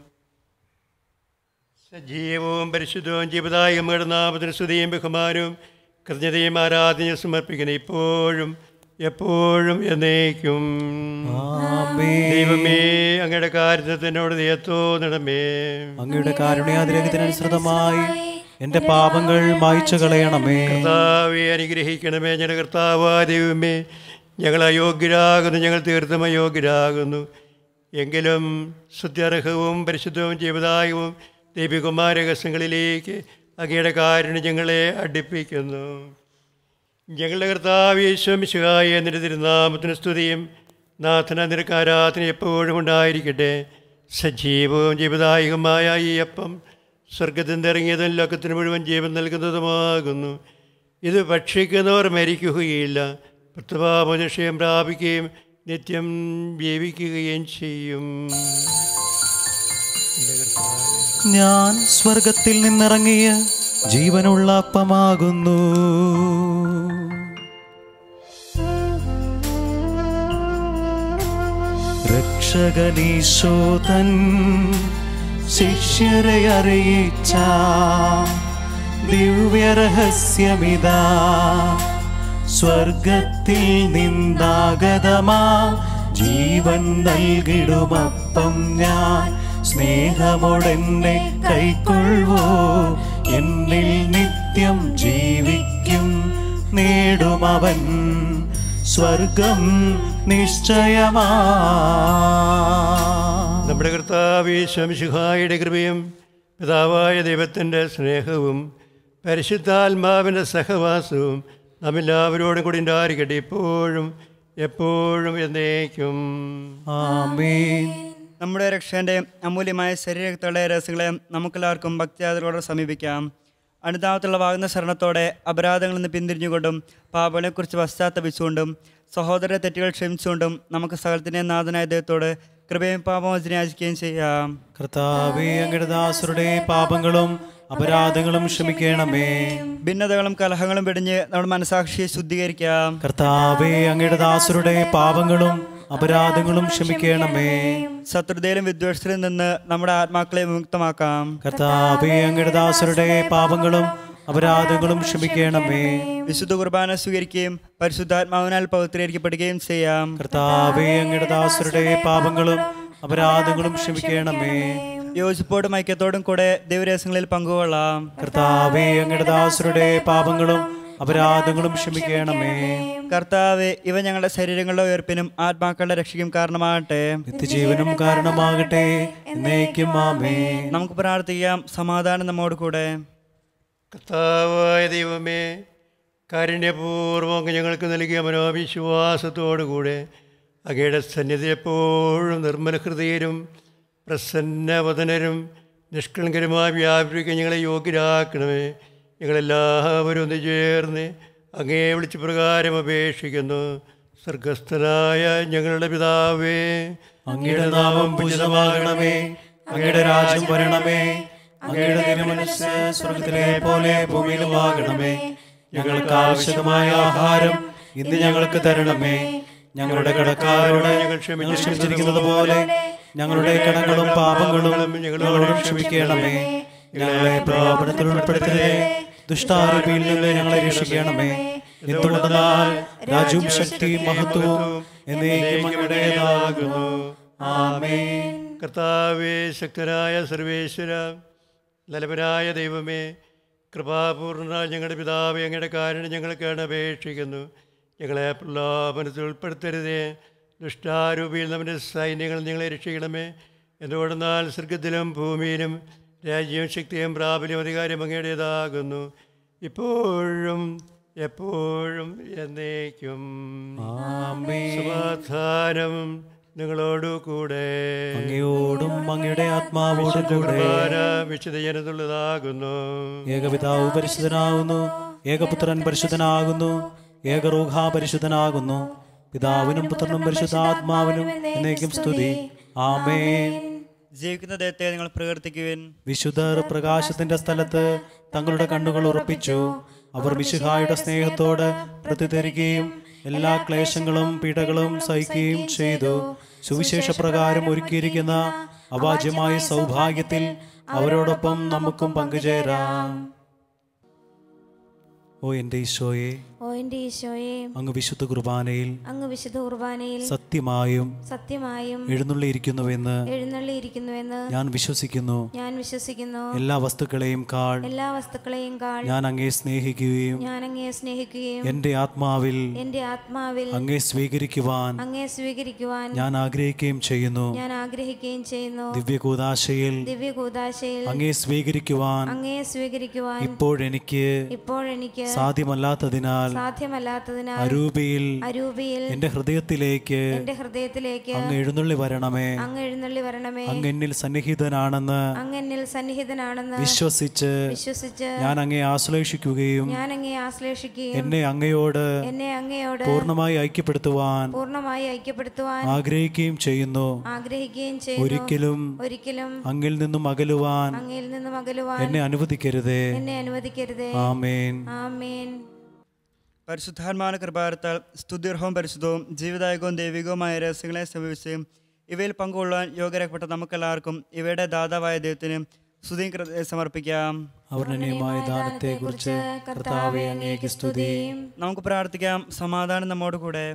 സജീവവും പരിശുദ്ധവും ജീവദായകമ്മയുടെ നാമത്തിന് സ്തുതിയും ബഹുമാനവും കൃതജ്ഞതയും ആരാധനയും സമർപ്പിക്കുന്നു ഇപ്പോഴും എപ്പോഴും എന്നേക്കും ആമേൻ. ദൈവമേ അങ്ങയുടെ കാര്യത്തിനോട് ദയത്തോ നടമേ അങ്ങയുടെ കാരുണ്യാതിരകത്തിനനുസൃതമായി എൻ്റെ പാപങ്ങൾ മായ്ച്ചു കളയണമേ കർത്താവെ അനുഗ്രഹിക്കണമേ ഞങ്ങളുടെ കർത്താവായ ദൈവമേ ഞങ്ങൾ അയോഗ്യരാകുന്നു ഞങ്ങൾ തീർത്തും അയോഗ്യരാകുന്നു എങ്കിലും ശുദ്ധ്യർഹവും പരിശുദ്ധവും ജീവദായകവും ദൈവികമായ രഹസ്യങ്ങളിലേക്ക് അങ്ങയുടെ കാരുണ്യം ഞങ്ങളെ അടുപ്പിക്കുന്നു ഞങ്ങളുടെ കർത്താവ് യേശുമിശുഹായ നിന്റെ തിരുനാമത്തിന് സ്തുതിയും നാഥന നിനക്ക് ആരാധന എപ്പോഴും ഉണ്ടായിരിക്കട്ടെ സജീവവും ജീവദായകമായ ഈ അപ്പം സ്വർഗത്തിൽ നിന്ന് ഇറങ്ങിയതും ലോകത്തിന് മുഴുവൻ ജീവൻ നൽകുന്നതുമാകുന്നു ഇത് ഭക്ഷിക്കുന്നവർ മരിക്കുകയില്ല പ്രത്യാപനിഷയം പ്രാപിക്കുകയും നിത്യം ജീവിക്കുകയും ചെയ്യും എൻ്റെ കർത്താവേ ഞാൻ സ്വർഗത്തിൽ നിന്നിറങ്ങിയ ജീവനുള്ള അപ്പമാകുന്നു രക്ഷകനീശോതൻ ശിഷ്യരെ അറിയിച്ച ദിവ്യരഹസ്യമിതാ സ്വർഗത്തിൽ നിന്നാഗതമാ ജീവൻ നൽകിടുമപ്പം ഞാൻ സ്നേഹമോടെന്നെ കൈക്കൊള്ളുവോ എന്നിൽ നിത്യം ജീവിക്കും നേടുമവൻ സ്വർഗം നിശ്ചയമാ നമ്മുടെ കർത്താവ് ശംശുഹായുടെ കൃപയും പിതാവായ ദൈവത്തിൻ്റെ സ്നേഹവും പരിശുദ്ധാത്മാവിൻ്റെ സഹവാസവും നാം എല്ലാവരോടും കൂടി ഉണ്ടായിരിക്കട്ടെ ഇപ്പോഴും എപ്പോഴും എന്നേക്കും ആമേൻ നമ്മുടെ രക്ഷൻ്റെ അമൂല്യമായ ശരീരത്തുള്ള രഹസ്യങ്ങളെ നമുക്കെല്ലാവർക്കും ഭക്തിയാദരോടെ സമീപിക്കാം അനുതാപത്തുള്ള വാകുന്ന ശരണത്തോടെ അപരാധങ്ങളിൽ നിന്ന് പിന്തിരിഞ്ഞുകൊണ്ടും പാപങ്ങളെക്കുറിച്ച് പശ്ചാത്തപിച്ചുകൊണ്ടും സഹോദര തെറ്റുകൾ ക്ഷമിച്ചുകൊണ്ടും നമുക്ക് സകലത്തിൻ്റെ നാഥനായ ദൈവത്തോട് കൃപയും പാപമോചനം യാചിക്കുകയും ചെയ്യാം കർത്താവേ അങ്ങയുടെ ദാസരുടെ പാപങ്ങളും അപരാധങ്ങളും ക്ഷമിക്കണമേ ഭിന്നതകളും കലഹങ്ങളും വെടിഞ്ഞ് നമ്മുടെ മനസാക്ഷിയെ ശുദ്ധീകരിക്കാം കർത്താവേ അങ്ങയുടെ ദാസരുടെ പാപങ്ങളും അപരാധങ്ങളും ക്ഷമിക്കണമേ ശത്രുതയിലും വിദ്വേഷത്തിലും നിന്ന് നമ്മുടെ ആത്മാക്കളെ വിമുക്തമാക്കാം കർത്താവേ അങ്ങയുടെ ദാസരുടെ പാപങ്ങളും അപരാധങ്ങളും ക്ഷമിക്കണമേ വിശുദ്ധ കുർബാന സ്വീകരിക്കുകയും പരിശുദ്ധാത്മാവിനാൽ പവിത്രീകരിക്കപ്പെടുകയും ചെയ്യാം കർത്താവേ അങ്ങയുടെ ദാസരുടെ പാപങ്ങളും അപരാധങ്ങളും ക്ഷമിക്കണമേ യോജിപ്പോടും ഐക്യത്തോടും കൂടെ ദൈവരഹസ്യങ്ങളിൽ പങ്കുകൊള്ളാം കർത്താവേ അങ്ങയുടെ ദാസരുടെ പാപങ്ങളും അപരാധങ്ങളും ക്ഷമിക്കണമേ കർത്താവെ ഇവ ഞങ്ങളുടെ ശരീരങ്ങളുടെ ഉയർപ്പിനും ആത്മാക്കളുടെ രക്ഷയ്ക്കും കാരണമാകട്ടെ നിത്യജീവനും കാരണമാകട്ടെ എന്നേക്കും ആമേ നമുക്ക് പ്രാർത്ഥിക്കാം സമാധാനം നമ്മോട് കൂടെ കർത്താവായ ദൈവമേ കാരുണ്യപൂർവ്വം അങ്ങ് ഞങ്ങൾക്ക് നൽകിയ മനോവിശ്വാസത്തോടുകൂടെ അങ്ങയുടെ സന്നിധി എപ്പോഴും നിർമ്മല ഹൃദയരും പ്രസന്നവദനരും നിഷ്കളങ്കരുമായി വ്യാപരിക്കാൻ ഞങ്ങളെ യോഗ്യരാക്കണമേ ഞങ്ങളെല്ലാവരും ഒന്ന് ചേർന്ന് അങ്ങേ വിളിച്ച് പ്രകാരം അപേക്ഷിക്കുന്നു സ്വർഗസ്ഥനായ ഞങ്ങളുടെ പിതാവേ അങ്ങയുടെ നാമം പൂജിതമാകണമേ അങ്ങയുടെ രാജ്യം വരണമേ അങ്ങയുടെ തിരുമനസ് സ്വർഗത്തിലെ പോലെ ഭൂമിയിലുമാകണമേ ഞങ്ങൾക്ക് ആവശ്യമായ ആഹാരം ഇന്ന് ഞങ്ങൾക്ക് തരണമേ ഞങ്ങളുടെ കടക്കാരോട് ഞങ്ങൾ ക്ഷമിച്ചിരിക്കുന്നത് പോലെ ഞങ്ങളുടെ കടങ്ങളും പാപങ്ങളും ഞങ്ങളോട് ക്ഷമിക്കണമേ ഞങ്ങളെ പ്രലോഭനത്തിൽ ഉൾപ്പെടുത്തലേ ദുഷ്ടാരൂപിയിൽ നിന്ന് ഞങ്ങളെ രക്ഷിക്കണമേ എന്തുകൊണ്ടെന്നാൽ രാജ്യവും ശക്തിയും മഹത്വവും എന്നേക്കും അങ്ങയുടേതാകുന്നു ആമേൻ കർത്താവേ ശക്തനായ സർവേശ്വര നലവനായ ദൈവമേ കൃപാപൂർണ ഞങ്ങളുടെ പിതാവേ അങ്ങയുടെ കാരണം ഞങ്ങൾക്കാണ് അപേക്ഷിക്കുന്നു ഞങ്ങളെ പ്രലോഭനത്തിൽ ഉൾപ്പെടുത്തരുതേ ദുഷ്ടാരൂപിയിൽ നമ്മുടെ സൈന്യങ്ങൾ ഞങ്ങളെ രക്ഷിക്കണമേ എന്തുകൊണ്ടെന്നാൽ സ്വർഗത്തിലും ഭൂമിയിലും രാജ്യവും ശക്തിയും പ്രാബല്യം അധികാരം അങ്ങയുടേതാകുന്നു ഇപ്പോഴും എപ്പോഴും എന്നേക്കും ആമേൻ സമാധാനം നിങ്ങളോടു കൂടെ അങ്ങയോടും അങ്ങയുടെ ആത്മാവോടും കൂടെ കുർബാന വിശുദ്ധ ജനതുള്ളതാകുന്നു ഏകപിതാവ് പരിശുദ്ധനാകുന്നു ഏകപുത്രൻ പരിശുദ്ധനാകുന്നു ഏകറൂഹ പരിശുദ്ധനാകുന്നു പിതാവിനും പുത്രനും പരിശുദ്ധാത്മാവിനും എന്നേക്കും സ്തുതി ആമേൻ ജീവിക്കുന്ന ദൈവത്തെ നിങ്ങൾ പ്രകീർത്തിക്കുവിൻ വിശുദ്ധർ പ്രകാശത്തിന്റെ സ്ഥലത്ത് തങ്ങളുടെ കണ്ണുകൾ ഉറപ്പിച്ചു അവർ വിശുഹായുടെ സ്നേഹത്തോട് പ്രതിധരിക്കുകയും എല്ലാ ക്ലേശങ്ങളും പീഡകളും സഹിക്കുകയും ചെയ്തു സുവിശേഷ പ്രകാരം ഒരുക്കിയിരിക്കുന്ന അവാജ്യമായ സൗഭാഗ്യത്തിൽ അവരോടൊപ്പം നമുക്കും പങ്കുചേരാം ഓ എൻ്റെ ഈശോയെ ഓ എൻ്റെ ഈശോയെ അങ്ങ് വിശുദ്ധ കുർബാനയിൽ അങ്ങ് വിശുദ്ധ കുർബാനയിൽ സത്യമായും സത്യമായും എഴുന്നള്ളിയിരിക്കുന്നുവെന്ന് എഴുന്നള്ളിയിരിക്കുന്നുവെന്ന് ഞാൻ വിശ്വസിക്കുന്നു ഞാൻ വിശ്വസിക്കുന്നു എല്ലാ വസ്തുക്കളെയും കാൾ എല്ലാ വസ്തുക്കളെയും കാൾ ഞാൻ അങ്ങേ സ്നേഹിക്കുകയും ഞാൻ അങ്ങയെ സ്നേഹിക്കുകയും എൻ്റെ ആത്മാവിൽ എൻ്റെ ആത്മാവിൽ അങ്ങേ സ്വീകരിക്കുവാൻ അങ്ങയെ സ്വീകരിക്കുവാൻ ഞാൻ ആഗ്രഹിക്കുകയും ചെയ്യുന്നു ഞാൻ ആഗ്രഹിക്കുകയും ചെയ്യുന്നു ദിവ്യകൂദാശയിൽ ദിവ്യകൂദാശയിൽ അങ്ങേ സ്വീകരിക്കുവാൻ അങ്ങയെ സ്വീകരിക്കുവാൻ ഇപ്പോഴെനിക്ക് ഇപ്പോഴെനിക്ക് സാധ്യമല്ലാത്തതിനാൽ സാധ്യമല്ലാത്തതിനാൽ അരൂപിയിൽ അരൂപിയിൽ എൻ്റെ ഹൃദയത്തിലേക്ക് എൻ്റെ ഹൃദയത്തിലേക്ക് അങ്ങ് എഴുന്നള്ളി വരണമേ അങ്ങ് എഴുന്നള്ളി വരണമേ അങ്ങ് എന്നിൽ സന്നിഹിതനാണെന്ന് അങ്ങ് എന്നിൽ സന്നിഹിതനാണെന്ന് വിശ്വസിച്ച് വിശ്വസിച്ച് ഞാൻ അങ്ങേ ആശ്ലേഷിക്കുകയും ഞാൻ അങ്ങയെ ആശ്ലേഷിക്കുകയും എന്നെ അങ്ങയോട് എന്നെ അങ്ങയോട് പൂർണ്ണമായി ഐക്യപ്പെടുത്തുവാൻ പൂർണ്ണമായി ഐക്യപ്പെടുത്തുവാൻ ആഗ്രഹിക്കുകയും ചെയ്യുന്നു ആഗ്രഹിക്കുകയും ചെയ്യുന്നു ഒരിക്കലും ഒരിക്കലും അങ്ങിൽ നിന്നും അകലുവാൻ അങ്ങയിൽ നിന്നും അകലുവാൻ എന്നെ അനുവദിക്കരുതേ എന്നെ അനുവദിക്കരുതേ ആമേൻ ആമേൻ പരിശുദ്ധാത്മാന കൃപാർത്താൽ സ്തുതിർഹവും പരിശുദ്ധവും ജീവദായകവും ദൈവികവുമായ രഹസ്യങ്ങളെ സമീപിച്ച് ഇവയിൽ പങ്കുകൊള്ളാൻ യോഗ്യരാക്കപ്പെട്ട നമുക്കെല്ലാവർക്കും ഇവയുടെ ദാതാവായ ദൈവത്തിന് സ്തുതിയും കൃത- സമർപ്പിക്കാം അവർണ്ണനീയമായ ദാനത്തെക്കുറിച്ച് കർത്താവെ അങ്ങേക്ക് സ്തുതി നമുക്ക് പ്രാർത്ഥിക്കാം സമാധാനം നമ്മോട് കൂടെ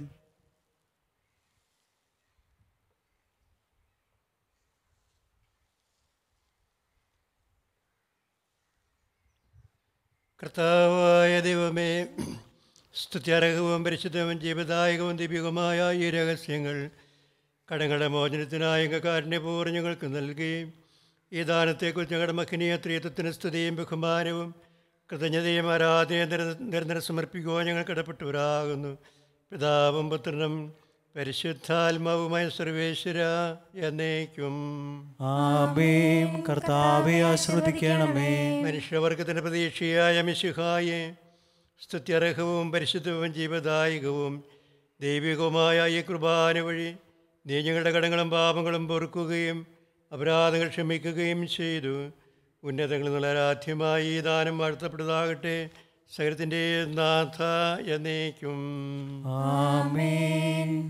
കർത്താവായ ദൈവമേ സ്തുത്യർഹവും പരിശുദ്ധവും ജീവദായകവും ദീപികമായ ഈ രഹസ്യങ്ങൾ കടങ്ങളുടെ മോചനത്തിനായ കാരുണ്യപൂർവ്വം ഞങ്ങൾക്ക് നൽകി ഈ ദാനത്തെക്കുറിച്ച് ഞങ്ങളുടെ മഹനീയ ത്രിയത്വത്തിന് സ്തുതിയും ബഹുമാനവും കൃതജ്ഞതയും ആരാധനയും നിര- നിരന്തരം സമർപ്പിക്കുവാൻ ഞങ്ങൾ കടപ്പെട്ടവരാകുന്നു പിതാവും പുത്രനും പരിശുദ്ധാത്മാവുമായ സർവേശ്വര എന്നേക്കും ആമേൻ കർത്താവെ ആശ്രദിക്കണമേ മനുഷ്യവർഗത്തിൻ്റെ പ്രതീക്ഷയായ മിശുഹായെ സ്തുത്യർഹവും പരിശുദ്ധവും ജീവദായകവും ദൈവികവുമായ ഈ കുർബാന വഴി നീ ഞങ്ങളുടെ കടങ്ങളും പാപങ്ങളും പൊറുക്കുകയും അപരാധങ്ങൾ ക്ഷമിക്കുകയും ചെയ്തു ഉന്നതങ്ങളിൽ നിന്നുള്ള ആരാധ്യമായി ഈ ദാനം വാഴ്ത്തപ്പെട്ടതാകട്ടെ സകലത്തിൻ്റെ നാഥ എന്നേക്കും ആമേൻ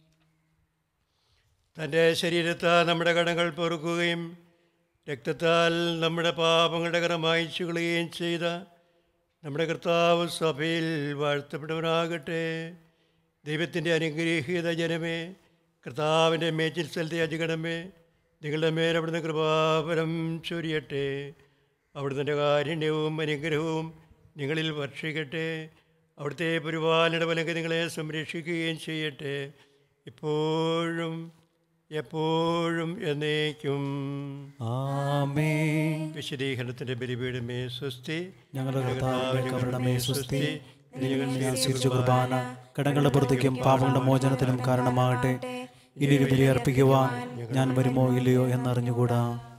തൻ്റെ ശരീരത്താൽ നമ്മുടെ കടങ്ങൾ പൊറുക്കുകയും രക്തത്താൽ നമ്മുടെ പാപങ്ങളുടെ കറ മായ്ച്ചു കളയുകയും ചെയ്ത നമ്മുടെ കർത്താവ് സഭയിൽ വാഴ്ത്തപ്പെട്ടവനാകട്ടെ ദൈവത്തിൻ്റെ അനുഗ്രഹീത ജനമേ കർത്താവിൻ്റെ മേച്ചിൽ സ്ഥലത്തെ അജഗണമേ നിങ്ങളുടെ മേൽ അവിടുന്ന് കൃപാപരം ചൊരിയട്ടെ അവിടുത്തെ കാരുണ്യവും അനുഗ്രഹവും നിങ്ങളിൽ വർഷിക്കട്ടെ അവിടുത്തെ പരിപാലന ബലങ്ങൾ നിങ്ങളെ സംരക്ഷിക്കുകയും ചെയ്യട്ടെ ഇപ്പോഴും എപ്പോഴും എന്നേക്കും ആമേ വിശദീകരണത്തിൻ്റെ ബലിപീഠമേ സ്വസ്തി ഞങ്ങളുടെ കർത്താവിന്റെ കവരണമേ സുസ്തി ഞാൻ സ്വീകരിച്ച കുർബാന കടങ്ങളുടെ പുറത്തേക്കും പാപങ്ങളുടെ മോചനത്തിനും കാരണമാകട്ടെ ഇനി ഒരു ബലി അർപ്പിക്കുവാൻ ഞാൻ വരുമോ ഇല്ലയോ എന്നറിഞ്ഞുകൂടാ